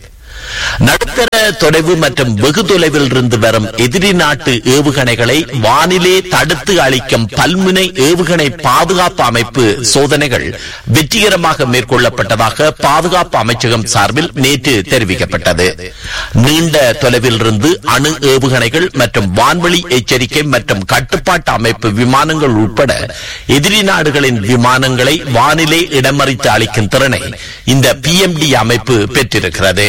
நடுத்தர தொலைவு மற்றும் வெகு தொலைவில் இருந்து வரும் எதிரி நாட்டு ஏவுகணைகளை வானிலே தடுத்து அளிக்கும் பல்முனை ஏவுகணை பாதுகாப்பு அமைப்பு சோதனைகள் வெற்றிகரமாக மேற்கொள்ளப்பட்டதாக பாதுகாப்பு அமைச்சகம் சார்பில் நேற்று தெரிவிக்கப்பட்டது நீண்ட தொலைவில் இருந்து அணு ஏவுகணைகள் மற்றும் வான்வழி எச்சரிக்கை மற்றும் கட்டுப்பாட்டு அமைப்பு விமானங்கள் உட்பட எதிரி நாடுகளின் விமானங்களை வானிலே இடமறித்து அளிக்கும் திறனை இந்த பிஎம்டி அமைப்பு பெற்றிருக்கிறது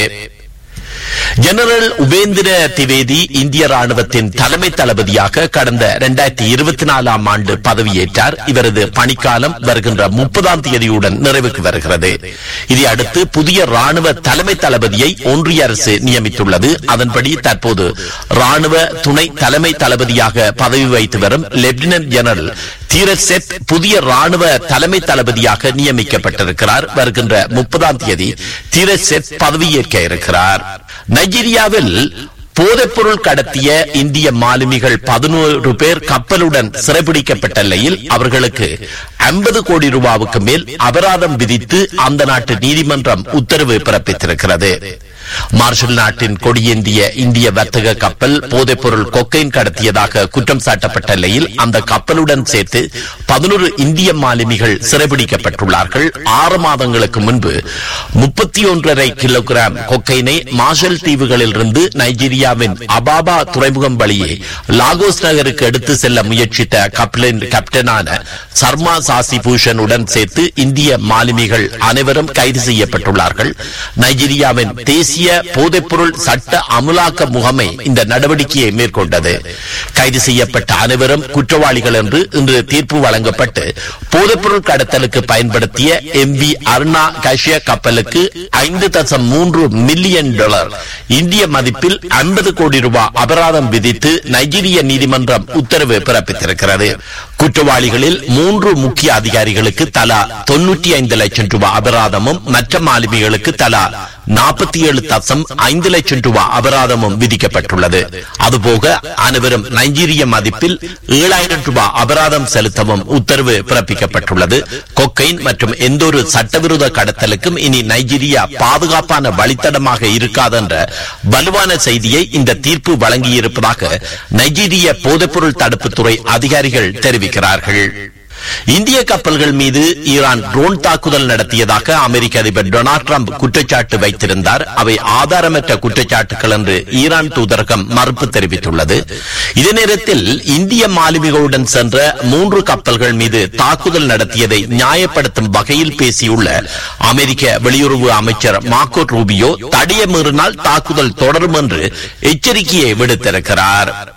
ஜெனரல் உபேந்திர திவேதி இந்திய ராணுவத்தின் தலைமை தளபதியாக கடந்த இரண்டாயிரத்தி இருபத்தி நாலாம் ஆண்டு பதவியேற்றார் இவரது பணிக்காலம் வருகின்ற முப்பதாம் தேதியுடன் நிறைவுக்கு வருகிறது இதை அடுத்து புதிய ராணுவ தலைமை தளபதியை ஒன்றிய அரசு நியமித்துள்ளது அதன்படி தற்போது ராணுவ துணை தலைமை தளபதியாக பதவி வைத்து வரும் லெப்டினன்ட் ஜெனரல் தீரஜ் செட் புதிய ராணுவ தலைமை தளபதியாக நியமிக்கப்பட்டிருக்கிறார் வருகின்ற முப்பதாம் தேதி தீரஜ் செட் பதவியேற்க இருக்கிறார் நைஜீரியாவில் போதைப்பொருள் கடத்திய இந்திய மாலுமிகள் பதினோரு பேர் கப்பலுடன் சிறைபிடிக்கப்பட்ட நிலையில் அவர்களுக்கு ஐம்பது கோடி ரூபாவுக்கு மேல் அபராதம் விதித்து அந்த நாட்டு நீதிமன்றம் உத்தரவு பிறப்பித்திருக்கிறது மார்ஷல் நாட்டின் கொடியேந்திய இந்திய வர்த்தக கப்பல் போதைப்பொருள் கொக்கைன் கடத்தியதாக குற்றம் சாட்டப்பட்ட நிலையில் அந்த கப்பலுடன் சேர்த்து பதினொரு இந்திய மாலுமிகள் சிறைபிடிக்கப்பட்டுள்ளார்கள் ஆறு மாதங்களுக்கு முன்பு முப்பத்தி ஒன்றரை கிலோகிராம் கொக்கைனை மார்ஷல் தீவுகளில் இருந்து நைஜீரியாவின் அபாபா துறைமுகம் வழியே லாகோஸ் நகருக்கு எடுத்து செல்ல முயற்சித்த கப்பலின் கேப்டனான சர்மா சாசி பூஷனுடன் சேர்த்து இந்திய மாலுமிகள் அனைவரும் கைது செய்யப்பட்டுள்ளார்கள் நைஜீரியாவின் தேசிய போதைப்பொருள் சட்ட அமுலாக்க முகமை இந்த நடவடிக்கையை மேற்கொண்டது கைது செய்யப்பட்ட அனைவரும் குற்றவாளிகள் என்று இன்று தீர்ப்பு வழங்கப்பட்டு போதைப்பொருள் கடத்தலுக்கு பயன்படுத்திய எம் வி அருணா கஷ்ய கப்பலுக்கு ஐந்து தசம் மூன்று மில்லியன் டாலர் இந்திய மதிப்பில் ஐம்பது கோடி ரூபாய் அபராதம் விதித்து நைஜீரிய நீதிமன்றம் உத்தரவு பிறப்பித்திருக்கிறது குற்றவாளிகளில் மூன்று முக்கிய அதிகாரிகளுக்கு தலா தொன்னூற்றி ஐந்து லட்சம் ரூபாய் அபராதமும் மற்ற மாலுமிகளுக்கு தலா நாற்பத்தி ஏழு தசம் ஐந்து லட்சம் ரூபாய் அபராதமும் விதிக்கப்பட்டுள்ளது அதுபோக அனைவரும் நைஜீரிய மதிப்பில் ஏழாயிரம் ரூபாய் அபராதம் செலுத்தவும் உத்தரவு பிறப்பிக்கப்பட்டுள்ளது கொக்கைன் மற்றும் எந்தொரு சட்டவிரோத கடத்தலுக்கும் இனி நைஜீரியா பாதுகாப்பான வழித்தடமாக இருக்காதென்ற வலுவான செய்தியை இந்த தீர்ப்பு வழங்கியிருப்பதாக நைஜீரிய போதைப்பொருள் தடுப்புத்துறை அதிகாரிகள் தெரிவிக்கிறார்கள் இந்திய கப்பல்கள் மீது ஈரான் ட்ரோன் தாக்குதல் நடத்தியதாக அமெரிக்க அதிபர் டொனால்ட் ட்ரம்ப் குற்றச்சாட்டு வைத்திருந்தார் அவை ஆதாரமற்ற குற்றச்சாட்டுகள் என்று ஈரான் தூதரகம் மறுப்பு தெரிவித்துள்ளது இதே நேரத்தில் இந்திய மாலுமிகளுடன் சென்ற மூன்று கப்பல்கள் மீது தாக்குதல் நடத்தியதை நியாயப்படுத்தும் வகையில் பேசியுள்ள அமெரிக்க வெளியுறவு அமைச்சர் மார்க்கோ ரூபியோ தடைய மீறினால் தாக்குதல் தொடரும் என்று எச்சரிக்கையை விடுத்திருக்கிறார்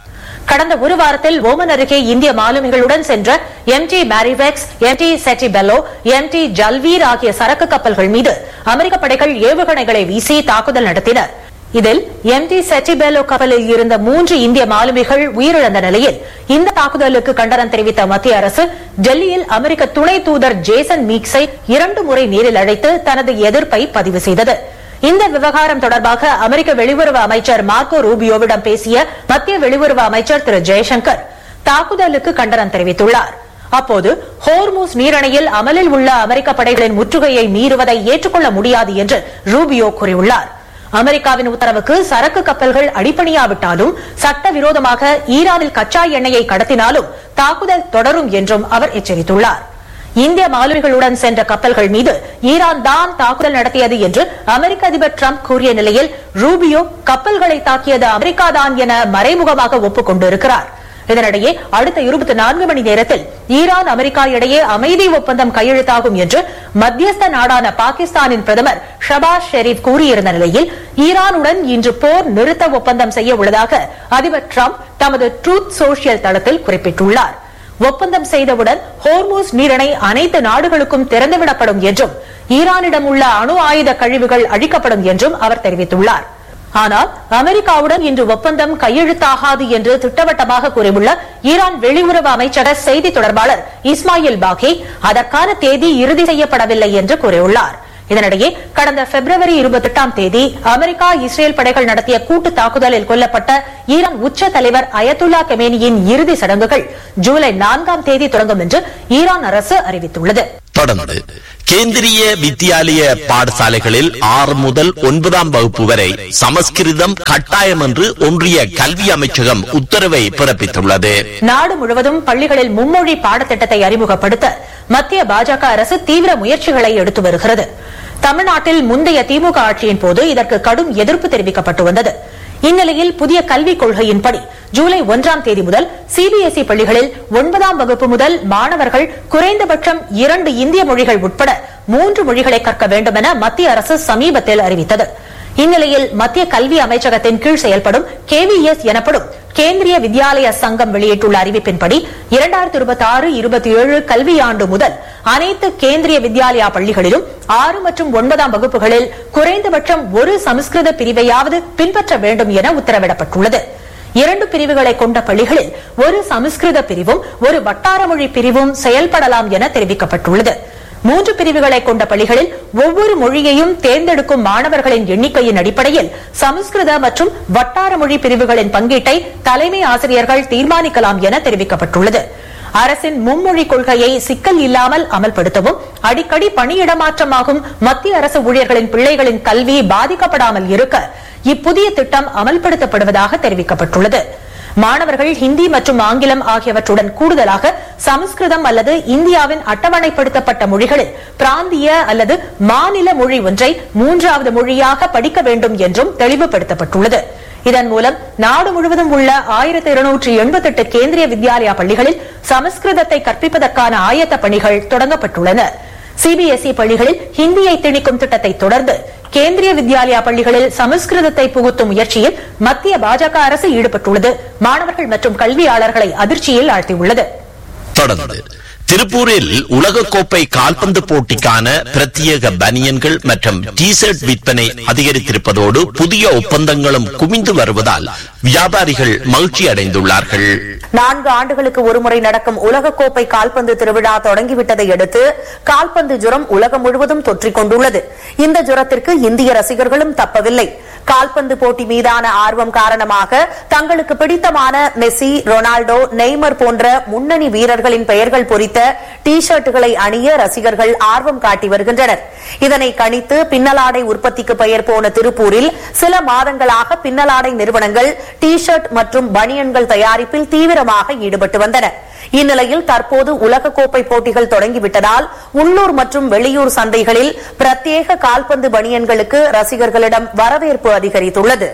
கடந்த ஒரு வாரத்தில் ஓமன் அருகே இந்திய மாலுமிகளுடன் சென்ற எம் டி மேரிவெக்ஸ் எம் டி செட்டிபெல்லோ எம் டி ஜல்வீர் ஆகிய சரக்கு கப்பல்கள் மீது அமெரிக்க படைகள் ஏவுகணைகளை வீசி தாக்குதல் நடத்தினர் இதில் எம் டி செட்டிபெல்லோ கப்பலில் இருந்த மூன்று இந்திய மாலுமிகள் உயிரிழந்த நிலையில் இந்த தாக்குதலுக்கு கண்டனம் தெரிவித்த மத்திய அரசு டெல்லியில் அமெரிக்க துணை தூதர் ஜேசன் மீக்ஸை இரண்டு முறை நேரில் அழைத்து தனது எதிர்ப்பை பதிவு செய்தது இந்த விவகாரம் தொடர்பாக அமெரிக்க வெளியுறவு அமைச்சர் மார்க்கோ ரூபியோவிடம் பேசிய மத்திய வெளியுறவு அமைச்சர் திரு ஜெயசங்கர் தாக்குதலுக்கு கண்டனம் தெரிவித்துள்ளார் அப்போது ஹோர்மூஸ் நீரணையில் அமலில் உள்ள அமெரிக்க படைகளின் முற்றுகையை மீறுவதை ஏற்றுக்கொள்ள முடியாது என்று ரூபியோ கூறியுள்ளார் அமெரிக்காவின் உத்தரவுக்கு சரக்கு கப்பல்கள் அடிப்பணியாவிட்டாலும் சட்டவிரோதமாக ஈரானில் கச்சா எண்ணெயை கடத்தினாலும் தாக்குதல் தொடரும் என்றும் அவர் எச்சரித்துள்ளார் இந்திய மாலுமிகளுடன் சென்ற கப்பல்கள் மீது ஈரான் தான் தாக்குதல் நடத்தியது என்று அமெரிக்க அதிபர் டிரம்ப் கூறிய நிலையில் ரூபியோ கப்பல்களை தாக்கியது அமெரிக்கா தான் என மறைமுகமாக ஒப்புக்கொண்டிருக்கிறார் இதனிடையே அடுத்த இருபத்தி நான்கு மணி நேரத்தில் ஈரான் அமெரிக்கா இடையே அமைதி ஒப்பந்தம் கையெழுத்தாகும் என்று மத்தியஸ்த நாடான பாகிஸ்தானின் பிரதமர் ஷபாஸ் ஷெரீப் கூறியிருந்த நிலையில் ஈரானுடன் இன்று போர் நிறுத்த ஒப்பந்தம் செய்ய உள்ளதாக அதிபர் டிரம்ப் தமது ட்ரூத் சோஷியல் தளத்தில் குறிப்பிட்டுள்ளார் ஒப்பந்தம் செய்தவுடன் ஹோர்மூஸ் நீரிணை அனைத்து நாடுகளுக்கும் திறந்துவிடப்படும் என்றும் ஈரானிடம் உள்ள அணு ஆயுத கழிவுகள் அழிக்கப்படும் என்றும் அவர் தெரிவித்துள்ளார் ஆனால் அமெரிக்காவுடன் இன்று ஒப்பந்தம் கையெழுத்தாகாது என்று திட்டவட்டமாக கூறியுள்ள ஈரான் வெளியுறவு அமைச்சக செய்தி தொடர்பாளர் இஸ்மாயில் பாகி அதற்கான தேதி இறுதி செய்யப்படவில்லை என்று கூறியுள்ளார் இதனிடையே கடந்த பிப்ரவரி இருபத்தி எட்டாம் தேதி அமெரிக்கா இஸ்ரேல் படைகள் நடத்திய கூட்டு தாக்குதலில் கொல்லப்பட்ட ஈரான் உச்ச தலைவர் அயத்துல்லா கெமேனியின் இறுதி சடங்குகள் ஜூலை நான்காம் தேதி தொடங்கும் என்று ஈரான் அரசு அறிவித்துள்ளது தொடர்ந்து கேந்திரிய வித்தியாலய பாடசாலைகளில் ஆறு முதல் ஒன்பதாம் வகுப்பு வரை சமஸ்கிருதம் கட்டாயம் என்று ஒன்றிய கல்வி அமைச்சகம் உத்தரவை பிறப்பித்துள்ளது நாடு முழுவதும் பள்ளிகளில் மும்மொழி பாடத்திட்டத்தை அறிமுகப்படுத்த மத்திய பாஜக அரசு தீவிர முயற்சிகளை எடுத்து வருகிறது தமிழ்நாட்டில் முந்தைய திமுக ஆட்சியின் போது இதற்கு கடும் எதிர்ப்பு தெரிவிக்கப்பட்டு வந்தது இந்நிலையில் புதிய கல்விக் கொள்கையின்படி ஜூலை ஒன்றாம் தேதி முதல் சிபிஎஸ்இ பள்ளிகளில் ஒன்பதாம் வகுப்பு முதல் மாணவர்கள் குறைந்தபட்சம் இரண்டு இந்திய மொழிகள் உட்பட மூன்று மொழிகளை கற்க வேண்டும் என மத்திய அரசு சமீபத்தில் அறிவித்தது இந்நிலையில் மத்திய கல்வி அமைச்சகத்தின் கீழ் செயல்படும் கேவிஎஸ் எனப்படும் கேந்திரிய வித்யாலய சங்கம் வெளியிட்டுள்ள அறிவிப்பின்படி இரண்டாயிரத்தி இருபத்தி ஆறு இருபத்தி ஏழு கல்வியாண்டு முதல் அனைத்து கேந்திரிய வித்யாலயா பள்ளிகளிலும் ஆறு மற்றும் ஒன்பதாம் வகுப்புகளில் குறைந்தபட்சம் ஒரு சமஸ்கிருத பிரிவையாவது பின்பற்ற வேண்டும் என உத்தரவிடப்பட்டுள்ளது இரண்டு பிரிவுகளை கொண்ட பள்ளிகளில் ஒரு சமஸ்கிருத பிரிவும் ஒரு வட்டார மொழி பிரிவும் செயல்படலாம் என தெரிவிக்கப்பட்டுள்ளது மூன்று பிரிவுகளை கொண்ட பள்ளிகளில் ஒவ்வொரு மொழியையும் தேர்ந்தெடுக்கும் மாணவர்களின் எண்ணிக்கையின் அடிப்படையில் சமஸ்கிருத மற்றும் வட்டார மொழி பிரிவுகளின் பங்கீட்டை தலைமை ஆசிரியர்கள் தீர்மானிக்கலாம் என தெரிவிக்கப்பட்டுள்ளது அரசின் மும்மொழி கொள்கையை சிக்கல் இல்லாமல் அமல்படுத்தவும் அடிக்கடி பணியிடமாற்றமாகும் மத்திய அரசு ஊழியர்களின் பிள்ளைகளின் கல்வி பாதிக்கப்படாமல் இருக்க இப்புதிய திட்டம் அமல்படுத்தப்படுவதாக தெரிவிக்கப்பட்டுள்ளது மாணவர்கள் ஹிந்தி மற்றும் ஆங்கிலம் ஆகியவற்றுடன் கூடுதலாக சமஸ்கிருதம் அல்லது இந்தியாவின் அட்டவணைப்படுத்தப்பட்ட மொழிகளில் பிராந்திய அல்லது மாநில மொழி ஒன்றை மூன்றாவது மொழியாக படிக்க வேண்டும் என்றும் தெளிவுபடுத்தப்பட்டுள்ளது இதன் மூலம் நாடு முழுவதும் உள்ள ஆயிரத்தி இருநூற்றி எண்பத்தி எட்டு கேந்திரிய வித்யாலயா பள்ளிகளில் சமஸ்கிருதத்தை கற்பிப்பதற்கான ஆயத்த பணிகள் தொடங்கப்பட்டுள்ளன சிபிஎஸ்இ பள்ளிகளில் ஹிந்தியை திணிக்கும் திட்டத்தை தொடர்ந்து கேந்திரிய வித்யாலயா பள்ளிகளில் சமஸ்கிருதத்தை புகுத்தும் முயற்சியில் மத்திய பாஜக அரசு ஈடுபட்டுள்ளது மாணவர்கள் மற்றும் கல்வியாளர்களை அதிர்ச்சியில் ஆழ்த்தியுள்ளது தொடர்ந்து திருப்பூரில் உலகக்கோப்பை கால்பந்து போட்டிக்கான பிரத்யேக பனியன்கள் மற்றும் டி ஷர்ட் விற்பனை அதிகரித்திருப்பதோடு புதிய ஒப்பந்தங்களும் குவிந்து வருவதால் வியாபாரிகள் மகிழ்ச்சி அடைந்துள்ளார்கள் நான்கு ஆண்டுகளுக்கு ஒருமுறை நடக்கும் உலகக்கோப்பை கால்பந்து திருவிழா தொடங்கிவிட்டதை அடுத்து கால்பந்து ஜுரம் உலகம் முழுவதும் தொற்றிக் கொண்டுள்ளது இந்த ஜுரத்திற்கு இந்திய ரசிகர்களும் தப்பவில்லை கால்பந்து போட்டி மீதான ஆர்வம் காரணமாக தங்களுக்கு பிடித்தமான மெஸ்ஸி ரொனால்டோ நெய்மர் போன்ற முன்னணி வீரர்களின் பெயர்கள் பொறித்த டி ஷர்ட்டுகளை அணிய ரசிகர்கள் ஆர்வம் காட்டி வருகின்றனர் இதனை கணித்து பின்னலாடை உற்பத்திக்கு பெயர் போன திருப்பூரில் சில மாதங்களாக பின்னலாடை நிறுவனங்கள் டி ஷர்ட் மற்றும் பனியன்கள் தயாரிப்பில் தீவிரமாக ஈடுபட்டு வந்தன இந்நிலையில் தற்போது உலகக்கோப்பை போட்டிகள் தொடங்கிவிட்டதால் உள்ளூர் மற்றும் வெளியூர் சந்தைகளில் பிரத்யேக கால்பந்து பனியன்களுக்கு ரசிகர்களிடம் வரவேற்பு அதிகரித்துள்ளது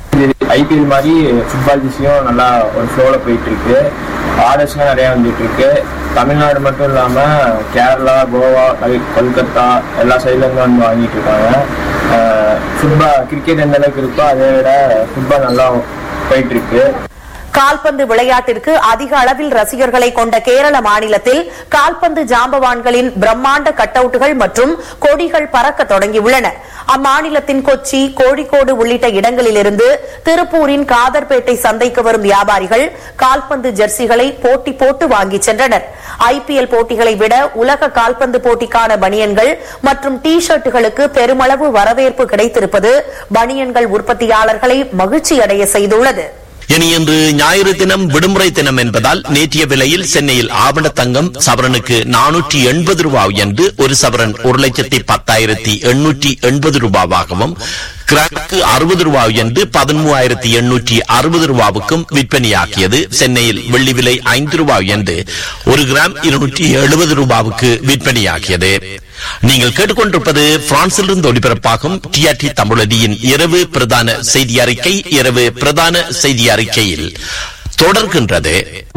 ஐபிஎல் மாதிரி ஃபுட்பால் விஷயம் நல்லா ஒரு ஃப்ளோவில் போயிட்டு இருக்கு ஆர்டர்ஸ்லாம் நிறைய வந்துட்டு இருக்கு தமிழ்நாடு மட்டும் இல்லாம கேரளா கோவா கல்- கொல்கத்தா எல்லா சைட்ல இருந்து வந்து வாங்கிட்டு இருக்காங்க ஃபுட்பால் கிரிக்கெட் எந்த அளவுக்கு இருக்கோ அதை விட ஃபுட்பால் நல்லா போயிட்டு இருக்கு கால்பந்து விளையாட்டிற்கு அதிக அளவில் ரசிகர்களை கொண்ட கேரள மாநிலத்தில் கால்பந்து ஜாம்பவான்களின் பிரம்மாண்ட கட்டவுட்டுகள் மற்றும் கொடிகள் பறக்க தொடங்கியுள்ளன அம்மாநிலத்தின் கொச்சி கோழிக்கோடு உள்ளிட்ட இடங்களிலிருந்து திருப்பூரின் காதர்பேட்டை சந்தைக்கு வரும் வியாபாரிகள் கால்பந்து ஜெர்சிகளை போட்டி போட்டு வாங்கிச் சென்றனர் ஐபிஎல் போட்டிகளை விட உலக கால்பந்து போட்டிக்கான பனியன்கள் மற்றும் டி ஷர்ட்டுகளுக்கு பெருமளவு வரவேற்பு கிடைத்திருப்பது பனியன்கள் உற்பத்தியாளர்களை மகிழ்ச்சியடைய செய்துள்ளது இனி இன்று ஞாயிறு தினம் விடுமுறை தினம் என்பதால் நேற்றைய விலையில் சென்னையில் ஆவண தங்கம் சவரனுக்கு நானூற்றி எண்பது ரூபாய் என்று ஒரு சவரன் ஒரு லட்சத்தி பத்தாயிரத்தி எண்ணூற்றி எண்பது ரூபாவாகவும் கிராமுக்கு அறுபது ரூபாய் என்று பதிமூவாயிரத்தி எண்ணூற்றி அறுபது ரூபாவுக்கும் விற்பனையாக்கியது சென்னையில் வெள்ளி விலை ஐந்து ரூபாய் என்று ஒரு கிராம் இருநூற்றி எழுபது ரூபாவுக்கு விற்பனையாகியது நீங்கள் கேட்டுக்கொண்டிருப்பது பிரான்சிலிருந்து ஒளிபரப்பாகும் டிஆர்டி தமிழடியின் இரவு பிரதான செய்தி அறிக்கை இரவு பிரதான செய்தி அறிக்கையில் தொடர்கின்றது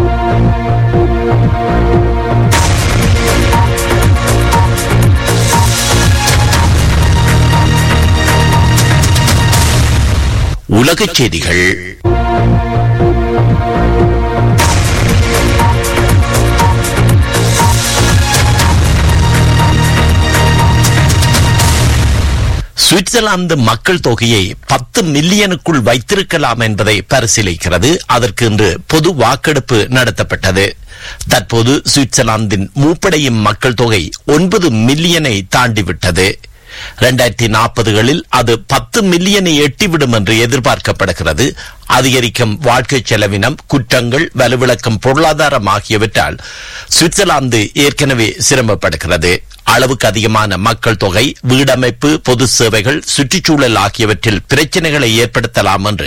உலகச் செய்திகள் சுவிட்சர்லாந்து மக்கள் தொகையை பத்து மில்லியனுக்குள் வைத்திருக்கலாம் என்பதை பரிசீலிக்கிறது அதற்கு இன்று பொது வாக்கெடுப்பு நடத்தப்பட்டது தற்போது சுவிட்சர்லாந்தின் மூப்படையும் மக்கள் தொகை ஒன்பது மில்லியனை தாண்டிவிட்டது இரண்டாயிரத்தி நாற்பதுகளில் அது பத்து மில்லியனை எட்டிவிடும் என்று எதிர்பார்க்கப்படுகிறது அதிகரிக்கும் வாழ்க்கை செலவினம் குற்றங்கள் வலுவிளக்கும் பொருளாதாரம் ஆகியவற்றால் சுவிட்சர்லாந்து ஏற்கனவே சிரமப்படுகிறது அளவுக்கு அதிகமான மக்கள் தொகை வீடமைப்பு பொது சேவைகள் சுற்றுச்சூழல் ஆகியவற்றில் பிரச்சனைகளை ஏற்படுத்தலாம் என்று